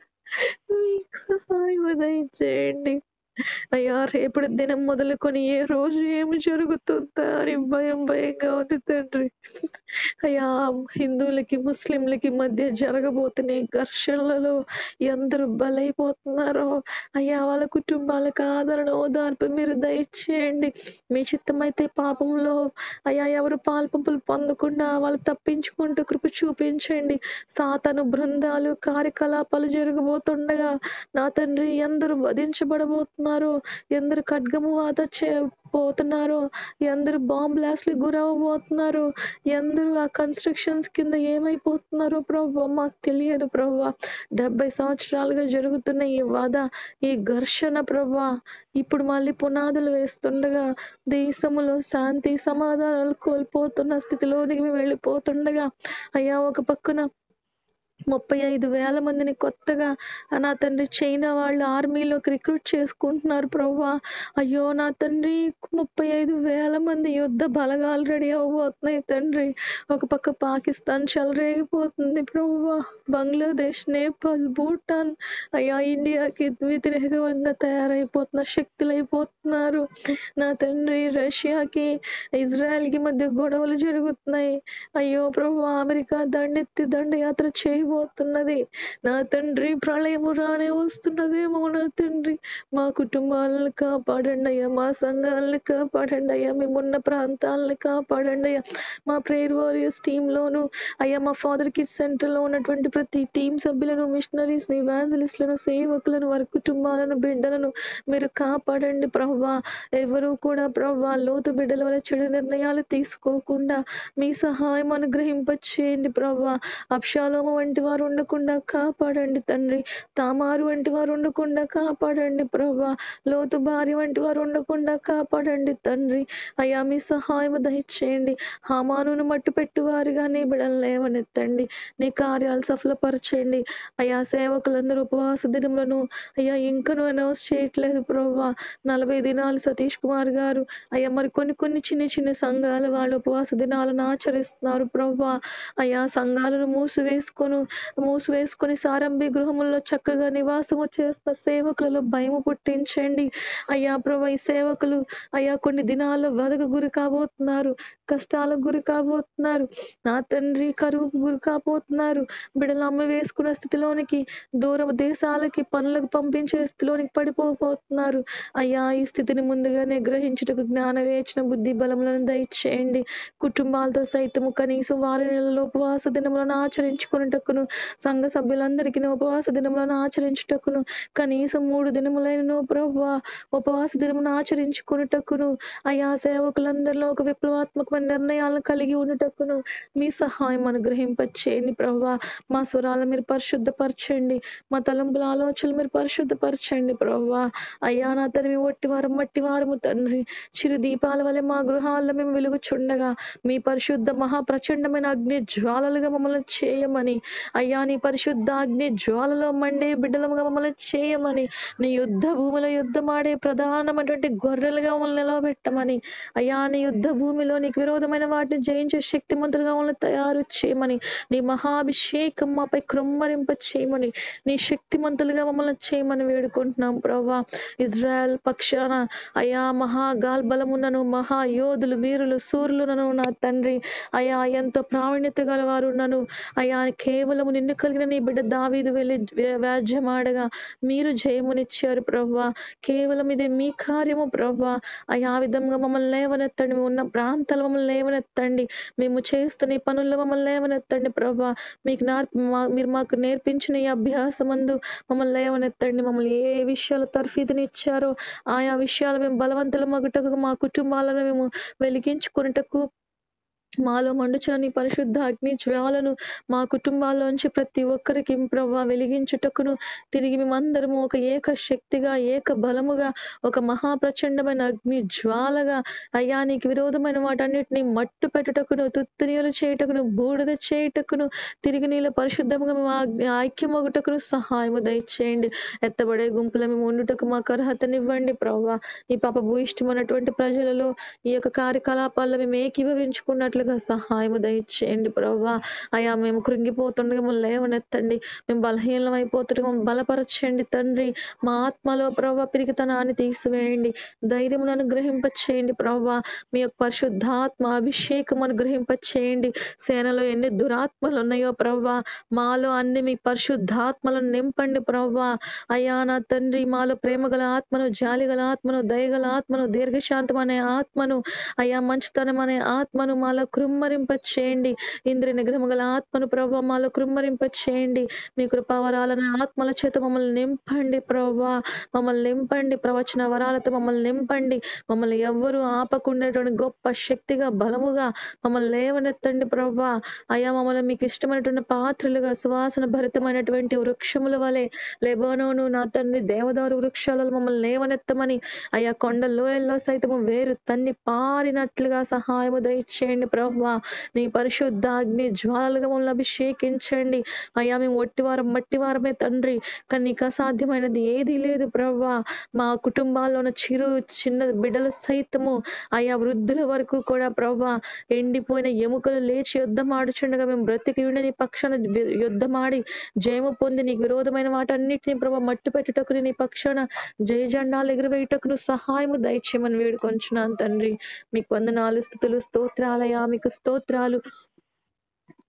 మీకు సహాయం దయచేయండి అయ్యా రేపటి దినం మొదలుకొని ఏ రోజు ఏమి జరుగుతుందా అని భయం భయంగా ఉంది తండ్రి అయ్యా హిందువులకి ముస్లింలకి మధ్య జరగబోతున్న ఈ ఘర్షణలలో ఎందరు బలైపోతున్నారో అయ్యా వాళ్ళ కుటుంబాలకు ఆదరణ ఓదార్పు మీరు దయచేయండి మీ చిత్తమైతే పాపంలో అయ్యా ఎవరు పాల్పంపులు పొందకుండా వాళ్ళు తప్పించుకుంటూ కృప చూపించండి సాతను బృందాలు కార్యకలాపాలు జరగబోతుండగా నా తండ్రి ఎందరు వధించబడబోతున్నారు ఎందరు ఖడ్గము వాత పోతున్నారు ఎందరు బాంబ్ బ్లాస్ట్లకు గురవబోతున్నారు ఎందరు ఆ కన్స్ట్రక్షన్స్ కింద ఏమైపోతున్నారో ప్రభు మాకు తెలియదు ప్రభు డెబ్బై సంవత్సరాలుగా జరుగుతున్న ఈ వధ ఈ ఘర్షణ ప్రభా ఇప్పుడు మళ్ళీ పునాదులు వేస్తుండగా దేశములో శాంతి సమాధానాలు కోల్పోతున్న స్థితిలోనికి మేము వెళ్ళిపోతుండగా అయ్యా ఒక పక్కన ముప్పై ఐదు వేల మందిని కొత్తగా నా తండ్రి చైనా వాళ్ళు ఆర్మీలోకి రిక్రూట్ చేసుకుంటున్నారు ప్రవ్వా అయ్యో నా తండ్రి ముప్పై ఐదు వేల మంది యుద్ధ బలగాలు రెడీ అవ్వబోతున్నాయి తండ్రి ఒక పక్క పాకిస్తాన్ చెలరేగిపోతుంది ప్రవ్వా బంగ్లాదేశ్ నేపాల్ భూటాన్ అయ్యా ఇండియాకి వ్యతిరేకంగా తయారైపోతున్న శక్తులు అయిపోతున్నారు నా తండ్రి రష్యాకి ఇజ్రాయెల్ కి మధ్య గొడవలు జరుగుతున్నాయి అయ్యో ప్రభు అమెరికా దండెత్తి దండయాత్ర చేయబో రాబోతున్నది నా తండ్రి ప్రళయము రానే వస్తున్నదేమో నా తండ్రి మా కుటుంబాలను కాపాడండి అయ్యా మా సంఘాలను కాపాడండి అయ్యా మేమున్న ప్రాంతాలను కాపాడండి అయ్యా మా ప్రేయర్ వారియర్స్ టీంలోను అయ్యా మా ఫాదర్ కిడ్స్ సెంటర్ లో ఉన్నటువంటి ప్రతి టీం సభ్యులను మిషనరీస్ ని లను సేవకులను వారి కుటుంబాలను బిడ్డలను మీరు కాపాడండి ప్రభా ఎవరు కూడా ప్రభా లోతు బిడ్డల వల్ల చెడు నిర్ణయాలు తీసుకోకుండా మీ సహాయం అనుగ్రహింపచేయండి ప్రభా అప్షాలోమ వంటి వారు ఉండకుండా కాపాడండి తండ్రి తామారు వంటి వారు ఉండకుండా కాపాడండి ప్రభా లోతు భార్య వంటి వారు ఉండకుండా కాపాడండి తండ్రి అయ్యా మీ సహాయం దయచేయండి హామానును మట్టు పెట్టువారుగా నీ బిడలు లేవనెత్తండి నీ కార్యాలు సఫలపరచండి అయ్యా సేవకులందరూ ఉపవాస దినములను అయ్యా ఇంకను అనౌన్స్ చేయట్లేదు ప్రభా నలభై దినాలు సతీష్ కుమార్ గారు అయ్యా మరి కొన్ని కొన్ని చిన్న చిన్న సంఘాల వాళ్ళు ఉపవాస దినాలను ఆచరిస్తున్నారు ప్రభా అయ్యా సంఘాలను మూసివేసుకొని మూసివేసుకొని సారంభి గృహముల్లో చక్కగా నివాసము చేస్తున్న సేవకులలో భయము పుట్టించండి అయ్యా ప్రభా ఈ సేవకులు అయ్యా కొన్ని దినాల్లో వదకు గురి కాబోతున్నారు కష్టాలకు గురి కాబోతున్నారు నా తండ్రి కరువుకు గురి కాబోతున్నారు బిడలు అమ్మ వేసుకున్న స్థితిలోనికి దూరం దేశాలకి పనులకు పంపించే స్థితిలోనికి పడిపోతున్నారు అయ్యా ఈ స్థితిని ముందుగానే గ్రహించుటకు జ్ఞాన వేచిన బుద్ధి బలములను దయచేయండి కుటుంబాలతో సైతము కనీసం వారి నెలలో ఉపవాస దినములను ఆచరించుకున్నటకును సంఘ సభ్యులందరికీ ఉపవాస దినములను ఆచరించుటకును కనీసం మూడు దినములైన ప్రభా ఉపవాస దినమును ఆచరించుకున్నటకును అయా సేవకులందరిలో ఒక విప్లవాత్మకమైన నిర్ణయాలను కలిగి ఉన్నటకును మీ సహాయం అనుగ్రహింపచేయండి ప్రభా మా స్వరాలు మీరు పరిశుద్ధపరచండి మా తలంపుల ఆలోచనలు మీరు పరిశుద్ధపరచండి ప్రభా అయ్యా నా తన ఒట్టివారం మట్టివారము తండ్రి చిరు దీపాల వలె మా గృహాల్లో మేము వెలుగుచుండగా మీ పరిశుద్ధ మహాప్రచండమైన అగ్ని జ్వాలలుగా మమ్మల్ని చేయమని అయ్యా నీ పరిశుద్ధ అగ్ని జ్వాలలో మండే బిడ్డలుగా మమ్మల్ని చేయమని నీ యుద్ధ భూమిలో యుద్ధమాడే ప్రధానమైనటువంటి గొర్రెలుగా మమ్మల్ని నిలవబెట్టమని అయ్యా నీ యుద్ధ భూమిలో నీకు విరోధమైన వాటిని జయించే శక్తిమంతులుగా మమ్మల్ని తయారు చేయమని నీ మహాభిషేకం మాపై క్రొమ్మరింప చేయమని నీ శక్తిమంతులుగా మమ్మల్ని చేయమని వేడుకుంటున్నాం ప్రభా ఇజ్రాయెల్ పక్షాన అయా మహాగాల్ బలమున్నను మహాయోధులు వీరులు సూర్యులను నా తండ్రి అయా ఎంతో ప్రావీణ్యత గలవారు నన్ను అయా కేవలము నిన్ను కలిగిన నీ బిడ్డ దావీదు వెళ్ళి వ్యాజ్యమాడగా మీరు జయమునిచ్చారు ప్రభా కేవలం ఇది మీ కార్యము ప్రభా అయా విధంగా మమ్మల్ని లేవనెత్తండి మేము ఉన్న ప్రాంతాలు మమ్మల్ని లేవనెత్తండి మేము చేస్తున్న ఈ పనుల్లో మమ్మల్ని లేవనెత్తండి ప్రభా మీకు మీరు మాకు నేర్పించిన ఈ అభ్యాసమందు మమ్మల్ని లేవనెత్తండి మమ్మల్ని ఏ విషయాలు తర్ఫీదుని ఇచ్చారో ఆయా విషయాలు మేము బలవంతుల మగుటకు మా కుటుంబాలను మేము వెలిగించుకున్నటకు మాలో మండుచున్న నీ పరిశుద్ధ అగ్ని జ్వాలను మా కుటుంబాల్లోంచి ప్రతి ఒక్కరికి ప్రభా వెలిగించుటకును తిరిగి మేమందరము ఒక ఏక శక్తిగా ఏక బలముగా ఒక మహాప్రచండమైన అగ్ని జ్వాలగా అయ్యా నీకు విరోధమైన వాటన్నిటిని మట్టు పెట్టుటకును తుత్తినీలు చేయుటకును బూడిద చేయుటకును తిరిగి నీళ్ళ పరిశుద్ధముగా మేము ఐక్యమగుటకును సహాయము దయచేయండి ఎత్తబడే గుంపుల మేము ఉండుటకు మాకు అర్హతనివ్వండి ప్రభా ఈ పాప భూయిష్టమైనటువంటి ప్రజలలో ఈ యొక్క కార్యకలాపాల్లో మేము ఏకీభవించుకున్నట్లు ఉన్నట్లుగా సహాయము దయచేయండి ప్రభా అయా మేము కృంగిపోతుండగా మమ్మల్ని లేవనెత్తండి మేము బలహీనం అయిపోతుండగా బలపరచండి తండ్రి మా ఆత్మలో ప్రభా పిరిగితనాన్ని తీసివేయండి ధైర్యం అనుగ్రహింపచేయండి ప్రభా మీ యొక్క పరిశుద్ధాత్మ అభిషేకం అనుగ్రహింపచేయండి సేనలో ఎన్ని దురాత్మలు ఉన్నాయో ప్రభా మాలో అన్ని మీ పరిశుద్ధాత్మలను నింపండి ప్రభా అయా నా తండ్రి మాలో ప్రేమ గల ఆత్మను జాలి గల ఆత్మను దయగల ఆత్మను దీర్ఘశాంతం అనే ఆత్మను అయా మంచితనం అనే ఆత్మను మాలో కృమ్మరింప చేయండి ఇంద్రి నిగ్రహము గల ఆత్మను ప్రభావ మాలో కృమ్మరింప చేయండి మీ కృపావరాలను ఆత్మల చేత మమ్మల్ని నింపండి ప్రభా మమ్మల్ని నింపండి ప్రవచన వరాలతో మమ్మల్ని నింపండి మమ్మల్ని ఎవ్వరూ ఆపకుండేటువంటి గొప్ప శక్తిగా బలముగా మమ్మల్ని లేవనెత్తండి ప్రభా అయా మమ్మల్ని మీకు ఇష్టమైనటువంటి పాత్రలుగా సువాసన భరితమైనటువంటి వృక్షముల వలె లెబోనోను నా తండ్రి దేవదారు వృక్షాలలో మమ్మల్ని లేవనెత్తమని అయా కొండ లోయల్లో సైతము వేరు తన్ని పారినట్లుగా సహాయము దయచేయండి ప్రభా నీ పరిశుద్ధ అగ్ని జ్వాలలుగా మమ్మల్ని అభిషేకించండి అయ్యా మేము ఒట్టివారం మట్టివారమే తండ్రి కానీ నీకు అసాధ్యమైనది ఏదీ లేదు ప్రభా మా కుటుంబాల్లో ఉన్న చిరు చిన్న బిడ్డలు సైతము అయా వృద్ధుల వరకు కూడా ప్రభా ఎండిపోయిన ఎముకలు లేచి యుద్ధం ఆడుచుండగా మేము బ్రతికి ఉండి నీ పక్షాన యుద్ధమాడి జయము పొంది నీకు విరోధమైన వాటన్నిటిని ప్రభా మట్టు పెట్టుటకు నీ పక్షాన జయ జెండాలు ఎగురవేయటకు సహాయము దయచేయమని వేడుకొంచున్నాను తండ్రి మీకు వందనాలు స్థుతులు స్తోత్రాలయా మీకు స్తోత్రాలు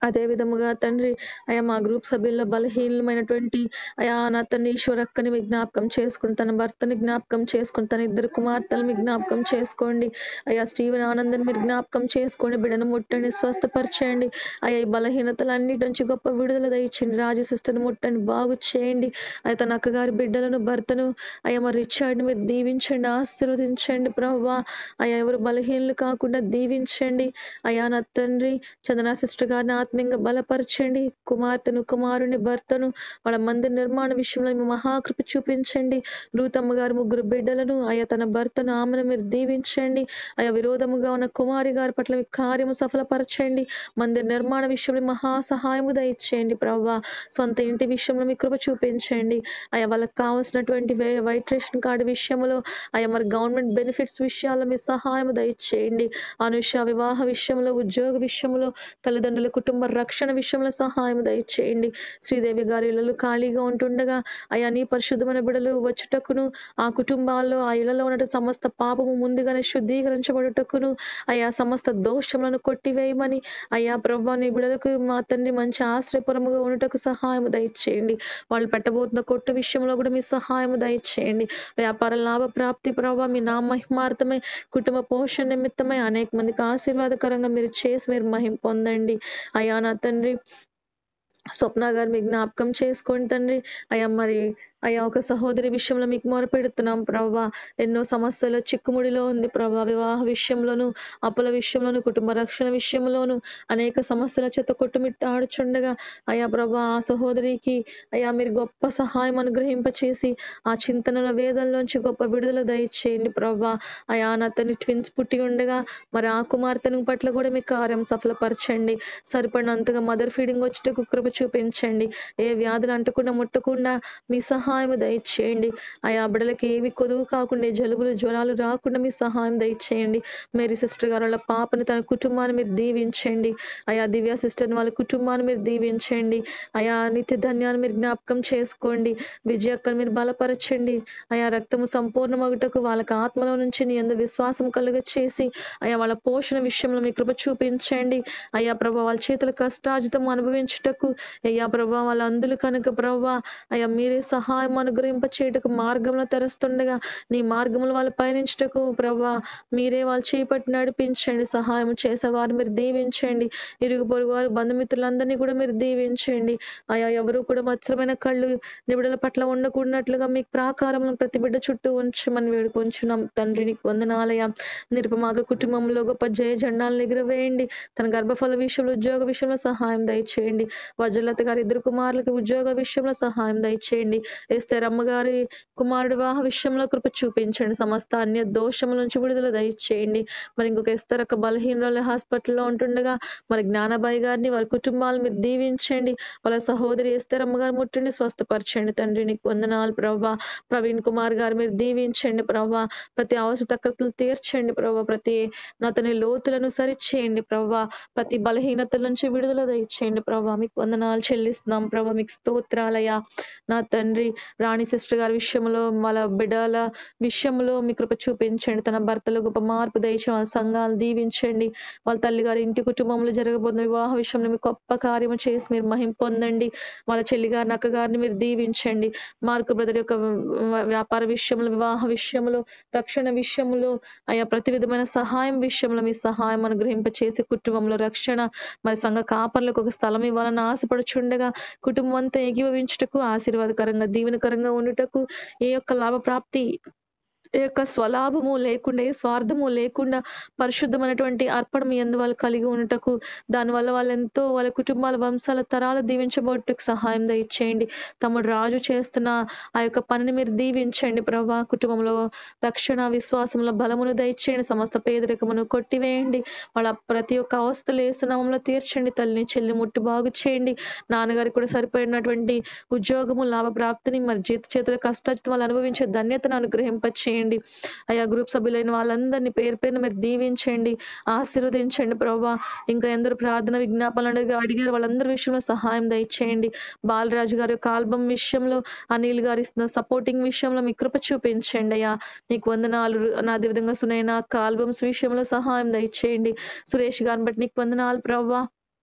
అదే విధముగా తండ్రి అయా మా గ్రూప్ సభ్యుల్లో బలహీనమైనటువంటి అయా నా తండ్రి ఈశ్వరక్కని మీ జ్ఞాపకం చేసుకుని తన భర్తని జ్ఞాపకం చేసుకుని తన ఇద్దరు కుమార్తెలు మీ జ్ఞాపకం చేసుకోండి అయా స్టీవెన్ ఆనందని మీరు జ్ఞాపకం చేసుకోండి బిడ్డను ముట్టండి స్వస్థపరచండి అయ్యా ఈ బలహీనతలన్నిటి నుంచి గొప్ప విడుదల దయచండి రాజు సిస్టర్ని ముట్టండి బాగు చేయండి అయ్యా తన అక్కగారి బిడ్డలను భర్తను అయ్యా మరి రిచార్డ్ని మీరు దీవించండి ఆశీర్వదించండి ప్రభావ అయ్యా ఎవరు బలహీనలు కాకుండా దీవించండి అయా నా తండ్రి చందనా సిస్టర్ గారిని ఆత్మీయంగా బలపరచండి కుమార్తెను కుమారుని భర్తను వాళ్ళ మందిర నిర్మాణ విషయంలో మీ మహాకృప చూపించండి రూతమ్మ గారు ముగ్గురు బిడ్డలను అయా తన భర్తను ఆమెను మీరు దీవించండి అయా విరోధముగా ఉన్న కుమారి గారి పట్ల మీ కార్యము సఫలపరచండి మందిర నిర్మాణ విషయంలో మహా సహాయము దయచేయండి ప్రవ్వా సొంత ఇంటి విషయంలో మీ కృప చూపించండి అయా వాళ్ళకి కావాల్సినటువంటి వే- వైట్ రేషన్ కార్డు విషయంలో అయా మరి గవర్నమెంట్ బెనిఫిట్స్ విషయాల్లో మీ సహాయం దయచేయండి అనుష వివాహ విషయంలో ఉద్యోగ విషయంలో తల్లిదండ్రుల కుటుంబ రక్షణ విషయంలో సహాయం దయచేయండి శ్రీదేవి గారి ఇళ్ళలు ఖాళీగా ఉంటుండగా అయా నీ పరిశుద్ధమైన బిడలు వచ్చుటకును ఆ కుటుంబాల్లో ఆ ఇళ్లలో ఉన్న సమస్త పాపము ముందుగానే శుద్ధీకరించబడుటకును అయా సమస్త దోషములను కొట్టివేయమని అయ్యా ప్రభా నీ బిడలకు మా తండ్రి మంచి ఆశ్రయపురముగా ఉండుటకు సహాయం దయచేయండి వాళ్ళు పెట్టబోతున్న కొట్టు విషయంలో కూడా మీ సహాయం దయచేయండి వ్యాపార లాభ ప్రాప్తి ప్రభావ మీ నా మహిమార్థమై కుటుంబ పోషణ నిమిత్తమై అనేక మందికి ఆశీర్వాదకరంగా మీరు చేసి మీరు మహిం పొందండి అయ్యా నా తండ్రి స్వప్న గారు మీ జ్ఞాపకం చేసుకోండి తండ్రి అయ్యా మరి అయ్యా ఒక సహోదరి విషయంలో మీకు మొరపెడుతున్నాం ప్రభా ఎన్నో సమస్యలు చిక్కుముడిలో ఉంది ప్రభా వివాహ విషయంలోను అప్పుల విషయంలోను కుటుంబ రక్షణ విషయంలోను అనేక సమస్యల చేత కొట్టుమిట్టాడుచుండగా అయ్యా ప్రభా ఆ సహోదరికి అయ్యా మీరు గొప్ప సహాయం అనుగ్రహింపచేసి ఆ చింతనల వేదనలోంచి గొప్ప విడుదల దయచేయండి ప్రభా అయా నా తన ట్విన్స్ పుట్టి ఉండగా మరి ఆ కుమార్తెను పట్ల కూడా మీ కార్యం సఫలపరచండి సరిపడినంతగా మదర్ ఫీడింగ్ వచ్చేటకు కృప చూపించండి ఏ వ్యాధులు అంటకుండా ముట్టకుండా మీ సహాయం దయచేయండి ఆయా బిడ్డలకి ఏవి కొదువు కాకుండా ఏ జలుబులు జ్వరాలు రాకుండా మీ సహాయం దయచేయండి మేరీ సిస్టర్ గారు వాళ్ళ పాపని తన కుటుంబాన్ని మీరు దీవించండి అయా దివ్య సిస్టర్ని వాళ్ళ కుటుంబాన్ని మీరు దీవించండి అయా నిత్య ధన్యాన్ని మీరు జ్ఞాపకం చేసుకోండి విజయక్కను మీరు బలపరచండి అయా రక్తము సంపూర్ణమగుటకు వాళ్ళకి ఆత్మలో నుంచి నీ అందు విశ్వాసం కలుగ చేసి అయా వాళ్ళ పోషణ విషయంలో మీ కృప చూపించండి అయ్యా ప్రభా వాళ్ళ చేతుల కష్టాజితం అనుభవించుటకు అయ్యా ప్రభా వాళ్ళ అందులు కనుక ప్రభా అయ్యా మీరే సహాయం అనుగ్రహింప చేయటకు మార్గంలో తెరుస్తుండగా నీ మార్గంలో వాళ్ళు పయనించటకు ప్రభా మీరే వాళ్ళు చేపట్టి నడిపించండి సహాయం చేసేవారు మీరు దీవించండి ఇరుగు పొరుగు వారు బంధుమిత్రులందరినీ కూడా మీరు దీవించండి అయా ఎవరు కూడా మత్సరమైన కళ్ళు నిబిడల పట్ల ఉండకున్నట్లుగా మీకు ప్రాకారంలో ప్రతి బిడ్డ చుట్టూ ఉంచమని వేడుకొంచున్నాం తండ్రి నీకు వందనాలయ నిరుపమాగ కుటుంబంలో గొప్ప జయ జెండాలను ఎగురవేయండి తన గర్భఫల విషయంలో ఉద్యోగ విషయంలో సహాయం దయచేయండి వజ్రలత గారి ఇద్దరు కుమారులకి ఉద్యోగ విషయంలో సహాయం దయచేయండి ఎస్తేర్ అమ్మగారి కుమారుడి వివాహ విషయంలో కృప చూపించండి సమస్త అన్య దోషముల నుంచి విడుదల దయచేయండి మరి ఇంకొక ఎస్తర్ ఒక బలహీనరాల హాస్పిటల్లో ఉంటుండగా మరి జ్ఞానబాయి గారిని వారి కుటుంబాలు మీరు దీవించండి వాళ్ళ సహోదరి ఎస్తేర్ అమ్మగారు ముట్టండి స్వస్థపరచండి తండ్రి నీకు వందనాలు ప్రభా ప్రవీణ్ కుమార్ గారు మీరు దీవించండి ప్రభా ప్రతి అవసరతలు తీర్చండి ప్రభా ప్రతి అతని లోతులను సరిచేయండి ప్రభా ప్రతి బలహీనతల నుంచి విడుదల దయచేయండి ప్రభా మీకు వందనాలు చెల్లిస్తున్నాం ప్రభా మీకు స్తోత్రాలయ నా తండ్రి రాణి సిస్టర్ గారి విషయంలో వాళ్ళ బిడ్డల విషయంలో మీ కృప చూపించండి తన భర్తలో గొప్ప మార్పు దయచేయండి వాళ్ళ సంఘాలు దీవించండి వాళ్ళ తల్లి గారి ఇంటి కుటుంబంలో జరగబోతున్న వివాహ విషయంలో మీ గొప్ప కార్యము చేసి మీరు మహిం పొందండి వాళ్ళ చెల్లి గారిని అక్క గారిని మీరు దీవించండి మార్కు బ్రదర్ యొక్క వ్య- వ్యాపార విషయంలో వివాహ విషయంలో రక్షణ విషయంలో అయా ప్రతి విధమైన సహాయం విషయంలో మీ సహాయం అనుగ్రహింప చేసి కుటుంబంలో రక్షణ మరి సంఘ కాపర్లకు ఒక స్థలం ఇవ్వాలని ఆశపడుచుండగా కుటుంబం అంతా ఏకీభవించుటకు ఆశీర్వాదకరంగా దీవెనకరంగా ఉండుటకు ఏ యొక్క లాభ ప్రాప్తి ఏ యొక్క స్వలాభము లేకుండా ఏ స్వార్థము లేకుండా పరిశుద్ధమైనటువంటి అర్పణ మీ ఎందు వాళ్ళు కలిగి ఉండటకు దానివల్ల వాళ్ళు ఎంతో వాళ్ళ కుటుంబాల వంశాల తరాలు దీవించబోటకు సహాయం దయచేయండి తమ్ముడు రాజు చేస్తున్న ఆ యొక్క పనిని మీరు దీవించండి ప్రభా కుటుంబంలో రక్షణ విశ్వాసంలో బలమును దయచేయండి సమస్త పేదరికమును కొట్టివేయండి వాళ్ళ ప్రతి ఒక్క అవస్థలు ఏసునామంలో తీర్చండి తల్లిని చెల్లి ముట్టి బాగు చేయండి నాన్నగారికి కూడా సరిపోయినటువంటి ఉద్యోగము లాభ ప్రాప్తిని మరి జీత చేతుల కష్టాచితం వాళ్ళు అనుభవించే ధన్యతను అనుగ్రహింప చేయండి అయా గ్రూప్ సభ్యులైన వాళ్ళందరినీ పేరు పేరున మీరు దీవించండి ఆశీర్వదించండి ప్రభా ఇంకా ఎందరు ప్రార్థన విజ్ఞాపనలు అడిగి- అడిగారు వాళ్ళందరి విషయంలో సహాయం దయచేయండి బాలరాజు గారి యొక్క ఆల్బమ్ విషయంలో అనిల్ గారు ఇస్తున్న సపోర్టింగ్ విషయంలో మీ కృప చూపించండి అయ్యా నీకు వందనాలు నా అదే విధంగా సునైనా ఆల్బమ్స్ విషయంలో సహాయం దయచేయండి సురేష్ గారిని బట్టి నీకు వందనాలు ప్రభా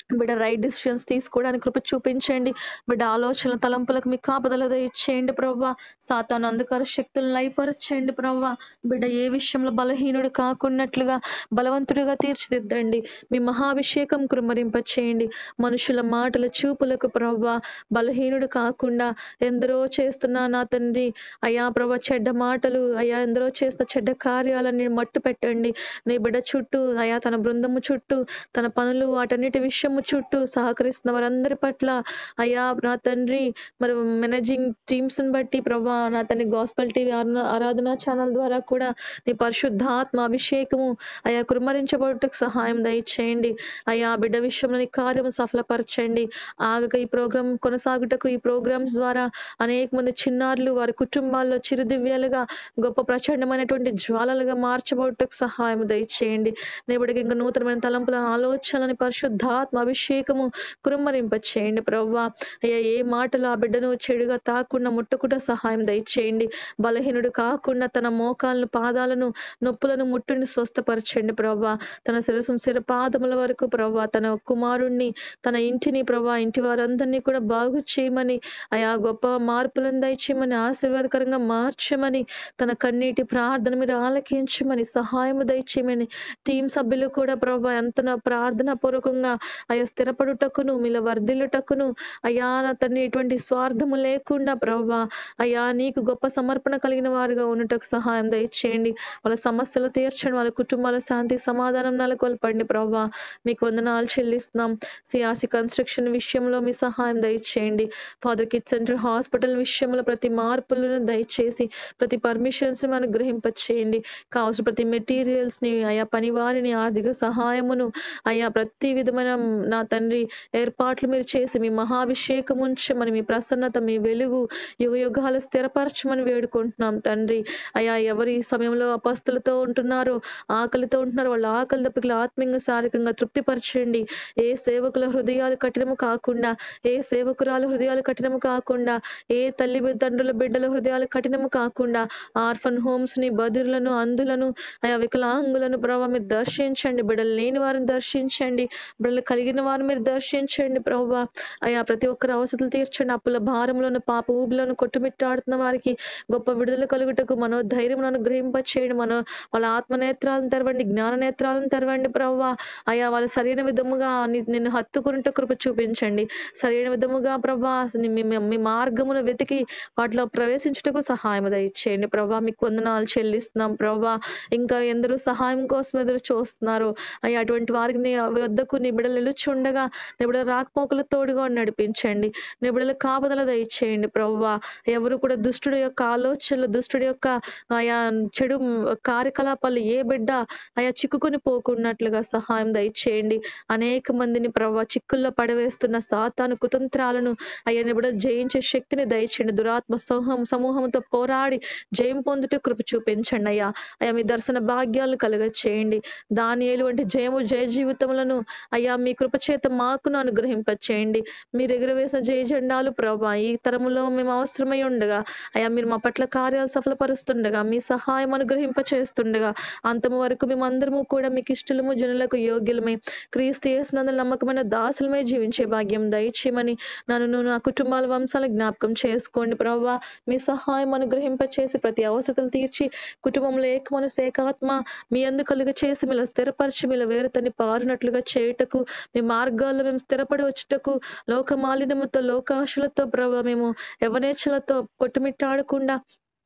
బిడ్డ రైట్ డిసిషన్స్ తీసుకోవడానికి కృప చూపించండి బిడ్డ ఆలోచన తలంపులకు మీ కాపుదల ఇచ్చేయండి ప్రవ్వా సాతాను అంధకార శక్తులను లయపరచండి ప్రవ్వా బిడ్డ ఏ విషయంలో బలహీనుడు కాకున్నట్లుగా బలవంతుడిగా తీర్చిదిద్దండి మీ మహాభిషేకం కృమరింప చేయండి మనుషుల మాటల చూపులకు ప్రవ్వా బలహీనుడు కాకుండా ఎందరో చేస్తున్నా నా తండ్రి అయా ప్రభా చెడ్డ మాటలు అయా ఎందరో చేస్తున్న చెడ్డ కార్యాలని మట్టు పెట్టండి నీ బిడ్డ చుట్టూ అయా తన బృందము చుట్టూ తన పనులు వాటన్నిటి విషయము చుట్టూ సహకరిస్తున్న వారందరి పట్ల అయా నా తండ్రి మరి మేనేజింగ్ టీమ్స్ ని బట్టి ప్రభా నా తండ్రి గాస్పల్ టీవీ ఆరాధన ఛానల్ ద్వారా కూడా నీ పరిశుద్ధాత్మ అభిషేకము అయా కుమ్మరించబడుటకు సహాయం దయచేయండి అయా బిడ్డ విషయంలో నీ కార్యము సఫలపరచండి ఆగక ఈ ప్రోగ్రాం కొనసాగుటకు ఈ ప్రోగ్రామ్స్ ద్వారా అనేక మంది చిన్నారులు వారి కుటుంబాల్లో చిరుదివ్యాలుగా గొప్ప ప్రచండమైనటువంటి జ్వాలలుగా మార్చబడుటకు సహాయం దయచేయండి నేపటికి ఇంకా నూతనమైన తలంపుల ఆలోచనలని పరిశుద్ధాత్మ అభిషేకము కురుమ్మరింప చేయండి ప్రవ్వా అయ్యా ఏ మాటలు ఆ బిడ్డను చెడుగా తాకుండా ముట్టకుండా సహాయం దయచేయండి బలహీనుడు కాకుండా తన మోకాలను పాదాలను నొప్పులను ముట్టుని స్వస్థపరచండి ప్రవ్వా తన శిరసు శిర పాదముల వరకు ప్రవ్వా తన కుమారుణ్ణి తన ఇంటిని ప్రవ్వా ఇంటి వారందరినీ కూడా బాగు చేయమని అయా గొప్ప మార్పులను దయచేయమని ఆశీర్వాదకరంగా మార్చమని తన కన్నీటి ప్రార్థన మీరు ఆలకించమని సహాయము దయచేయమని టీం సభ్యులు కూడా ప్రభా ఎంత ప్రార్థన పూర్వకంగా అయా స్థిరపడుటకును మీల వర్ధిల్లుటకును అయా నా తండ్రి ఎటువంటి స్వార్థము లేకుండా ప్రభా అయా నీకు గొప్ప సమర్పణ కలిగిన వారుగా ఉన్నటకు సహాయం దయచేయండి వాళ్ళ సమస్యలు తీర్చండి వాళ్ళ కుటుంబాల శాంతి సమాధానం నెలకొల్పండి ప్రభా మీకు వందనాలు చెల్లిస్తున్నాం సిఆర్సి కన్స్ట్రక్షన్ విషయంలో మీ సహాయం దయచేయండి ఫాదర్ కిడ్ సెంటర్ హాస్పిటల్ విషయంలో ప్రతి మార్పులను దయచేసి ప్రతి పర్మిషన్స్ మనం గ్రహింపచేయండి కావాల్సిన ప్రతి మెటీరియల్స్ ని ఆయా పని వారిని ఆర్థిక సహాయమును అయా ప్రతి విధమైన నా తండ్రి ఏర్పాట్లు మీరు చేసి మీ మహాభిషేకం ఉంచమని మీ ప్రసన్నత మీ వెలుగు యుగ యుగాలు స్థిరపరచమని వేడుకుంటున్నాం తండ్రి అయా ఎవరి సమయంలో అపస్తులతో ఉంటున్నారో ఆకలితో ఉంటున్నారో వాళ్ళ ఆకలి దప్పికలు ఆత్మీయంగా శారీరకంగా తృప్తిపరచండి ఏ సేవకుల హృదయాలు కఠినము కాకుండా ఏ సేవకురాల హృదయాలు కఠినము కాకుండా ఏ తల్లి తండ్రుల బిడ్డల హృదయాలు కఠినము కాకుండా ఆర్ఫన్ హోమ్స్ ని బదిరులను అందులను ఆయా వికలాంగులను ప్రభావ మీరు దర్శించండి బిడ్డలు లేని వారిని దర్శించండి బిడ్డలు కలిగిన వారిని మీరు దర్శించండి ప్రభావ అయా ప్రతి ఒక్కరి అవసరాలు తీర్చండి అప్పుల భారంలోను పాప ఊబిలను కొట్టుమిట్టాడుతున్న వారికి గొప్ప విడుదల కలుగుటకు మనో ధైర్యం గ్రహింప చేయండి మనో వాళ్ళ ఆత్మ నేత్రాలను తెరవండి జ్ఞాన నేత్రాలను తెరవండి ప్రవ్వ అయా వాళ్ళు సరైన విధముగా నిన్ను హత్తుకున్నట్టు కృప చూపించండి సరైన విధముగా ప్రభా మీ మార్గమును వెతికి వాటిలో ప్రవేశించుటకు సహాయం దయచేయండి ప్రభా మీకు వందనాలు చెల్లిస్తున్నాం ప్రభా ఇంకా ఎందరూ సహాయం కోసం ఎదురు చూస్తున్నారు అయ్యా అటువంటి వారికి నీ వద్దకు నీ బిడ్డలు నిలుచుండగా నీ బిడ్డల రాకపోకలు తోడుగా నడిపించండి నీ బిడ్డల కాపుదల దయచేయండి ప్రవ్వా ఎవరు కూడా దుష్టుడి యొక్క ఆలోచనలు దుష్టుడి యొక్క ఆయా చెడు కార్యకలాపాలు ఏ బిడ్డ ఆయా చిక్కుకొని పోకున్నట్లుగా సహాయం దయచేయండి అనేక మందిని ప్రవ్వ చిక్కుల్లో పడవేస్తున్న సాతాను కుతంత్రాలను అయ్యా నిబిడ జయించే శక్తిని దయచేయండి దురాత్మ సమూహం సమూహంతో పోరాడి జయం పొందుట కృప చూపించండి అయ్యా అయ్యా మీ దర్శన భాగ్యాలను కలుగ చేయండి దానియేలు వంటి జయము జయ జీవితములను అయ్యా మీ కృప చేత మాకును అనుగ్రహింప చేయండి మీరు ఎగురవేసిన జయ జెండాలు ప్రభా ఈ తరములో మేము అవసరమై ఉండగా అయ్యా మీరు మా పట్ల కార్యాలు సఫలపరుస్తుండగా మీ సహాయం అనుగ్రహింప చేస్తుండగా అంతము వరకు మేమందరము కూడా మీకు ఇష్టలము జనులకు యోగ్యులమై క్రీస్తు చేసినందు నమ్మకమైన దాసులమై జీవించే భాగ్యం దయచేయమని నన్ను నా కుటుంబాల వంశాల జ్ఞాపకం చేసుకోండి ప్రవ్వా మీ సహాయం అనుగ్రహింప చేసి ప్రతి అవసరతలు తీర్చి కుటుంబంలో ఏకమన సేకాత్మ మీ అందు కలుగ చేసి మీలో స్థిరపరిచి మీలో వేరుతని పారినట్లుగా చేయుటకు మీ మార్గాల్లో మేము స్థిరపడి వచ్చుటకు లోక మాలిన్యముతో లోకాశలతో ప్రభావ మేము యవనేచ్ఛలతో కొట్టుమిట్టాడకుండా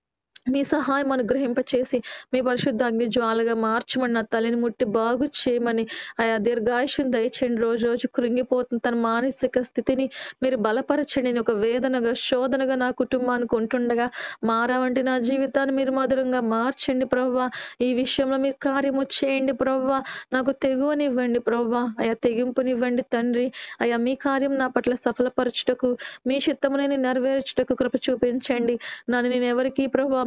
మీ సహాయం అనుగ్రహింపచేసి మీ పరిశుద్ధ అగ్ని జ్వాలగా మార్చమని నా తల్లిని ముట్టి బాగు చేయమని ఆయా దీర్ఘాయుషం దయచేయండి రోజు రోజు కృంగిపోతున్న తన మానసిక స్థితిని మీరు బలపరచండి ఒక వేదనగా శోధనగా నా కుటుంబానికి ఉంటుండగా మారావంటి నా జీవితాన్ని మీరు మధురంగా మార్చండి ప్రవ్వా ఈ విషయంలో మీరు కార్యము చేయండి ప్రవ్వా నాకు తెగువనివ్వండి ప్రవ్వా అయా తెగింపునివ్వండి తండ్రి అయా మీ కార్యం నా పట్ల సఫలపరచుటకు మీ చిత్తముని నెరవేర్చుటకు కృప చూపించండి నన్ను నేను ఎవరికి ప్రభావ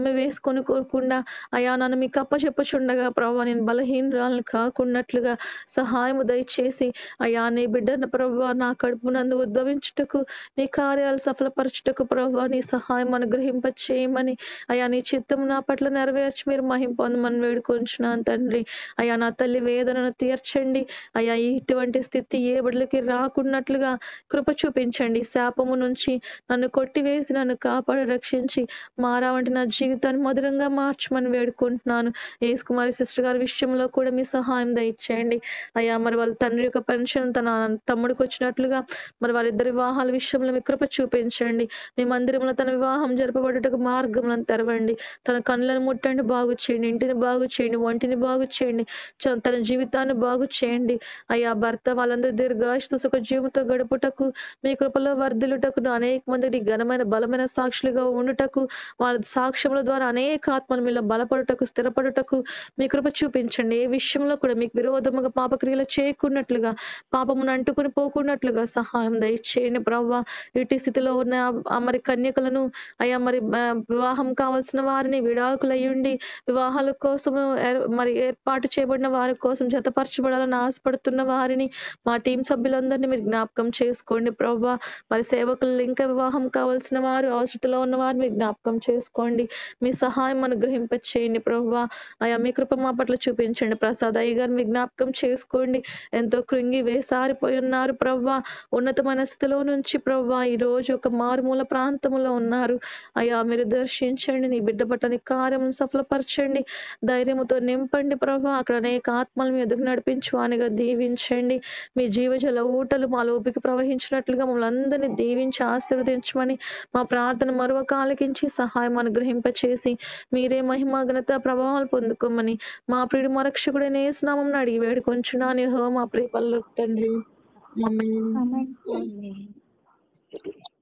కమ్మి వేసుకొని కోకుండా అయా నన్ను మీకు అప్పచెప్పుచుండగా ప్రభా నేను బలహీనరాలను కాకున్నట్లుగా సహాయము దయచేసి అయా నీ బిడ్డను ప్రభా నా కడుపు నందు ఉద్భవించుటకు నీ కార్యాలు సఫలపరచుటకు ప్రభా నీ సహాయం అనుగ్రహింప చేయమని అయా నీ చిత్తం నా పట్ల నెరవేర్చి మీరు మహిం పొందమని వేడుకొంచున్నాను తండ్రి అయా నా తల్లి వేదనను తీర్చండి అయా ఇటువంటి స్థితి ఏ బిడ్డలకి రాకున్నట్లుగా కృప చూపించండి శాపము నుంచి నన్ను కొట్టివేసి నన్ను కాపాడి రక్షించి మారా వంటి నా జీవితాన్ని మధురంగా మార్చమని వేడుకుంటున్నాను యేసు కుమారి సిస్టర్ గారి విషయంలో కూడా మీ సహాయం దయచేయండి అయ్యా మరి వాళ్ళ తండ్రి యొక్క పెన్షన్ తన తమ్ముడికి వచ్చినట్లుగా మరి వారిద్దరి వివాహాల విషయంలో మీ కృప చూపించండి మీ మందిరంలో తన వివాహం జరపబడుటకు మార్గములను తెరవండి తన కళ్ళను ముట్టండి బాగు చేయండి ఇంటిని బాగు చేయండి ఒంటిని బాగు చేయండి చ- తన జీవితాన్ని బాగు చేయండి అయ్యా భర్త వాళ్ళందరూ దీర్ఘాయుషతో సుఖ జీవితంతో గడుపుటకు మీ కృపలో వర్ధిల్లుటకు అనేక మందికి ఘనమైన బలమైన సాక్షులుగా ఉండుటకు వాళ్ళ సాక్ష్యముల ద్వారా అనేక ఆత్మలు మీలో బలపడుటకు స్థిరపడుటకు మీ కృప చూపించండి ఏ విషయంలో కూడా మీకు విరోధముగా పాపక్రియలు చేయకున్నట్లుగా పాపమును అంటుకుని పోకున్నట్లుగా సహాయం దయచేయండి ప్రవ్వా ఇటు స్థితిలో ఉన్న ఆ మరి కన్యకలను అయ్యా మరి ఆ, వివాహం కావాల్సిన వారిని విడాకులయ్యుండి వివాహాల కోసము ఏర్- మరి ఏర్పాటు చేయబడిన వారి కోసం జతపరచబడాలని ఆశపడుతున్న వారిని మా టీం సభ్యులందరినీ మీరు జ్ఞాపకం చేసుకోండి ప్రవ్వా మరి సేవకులు ఇంకా వివాహం కావాల్సిన వారు అవసరతలో ఉన్న వారిని మీరు జ్ఞాపకం చేసుకోండి మీ సహాయం అనుగ్రహింప చేయండి ప్రవ్వా అయా మీ కృప మా పట్ల చూపించండి ప్రసాద్ అయ్య గారిని మీ జ్ఞాపకం చేసుకోండి ఎంతో కృంగి వేసారిపోయి ఉన్నారు ప్రవ్వా ఉన్నతమైన స్థితిలో నుంచి ప్రవ్వా ఈ రోజు ఒక మారుమూల ప్రాంతంలో ఉన్నారు అయ్యా మీరు దర్శించండి నీ బిడ్డ పట్టని కార్యం సఫలపరచండి ధైర్యముతో నింపండి ప్రభా అక్కడ అనేక ఆత్మలు మీ ఎదుగు నడిపించువానిగా దీవించండి మీ జీవజల ఊటలు మా లోపికి ప్రవహించినట్లుగా మమ్మల్ని అందరినీ దీవించి ఆశీర్వదించమని మా ప్రార్థన మరొక ఆలకించి సహాయం అనుగ్రహింప చేసి మీరే మహిమ ఘనత ప్రభావాలు పొందుకోమని మా ప్రియుడు మరక్షకుడైన స్నామం అడిగి వేడుకొంచున్నాను హో మా ప్రియ పల్లు తండ్రి ఆమేన్. Amen.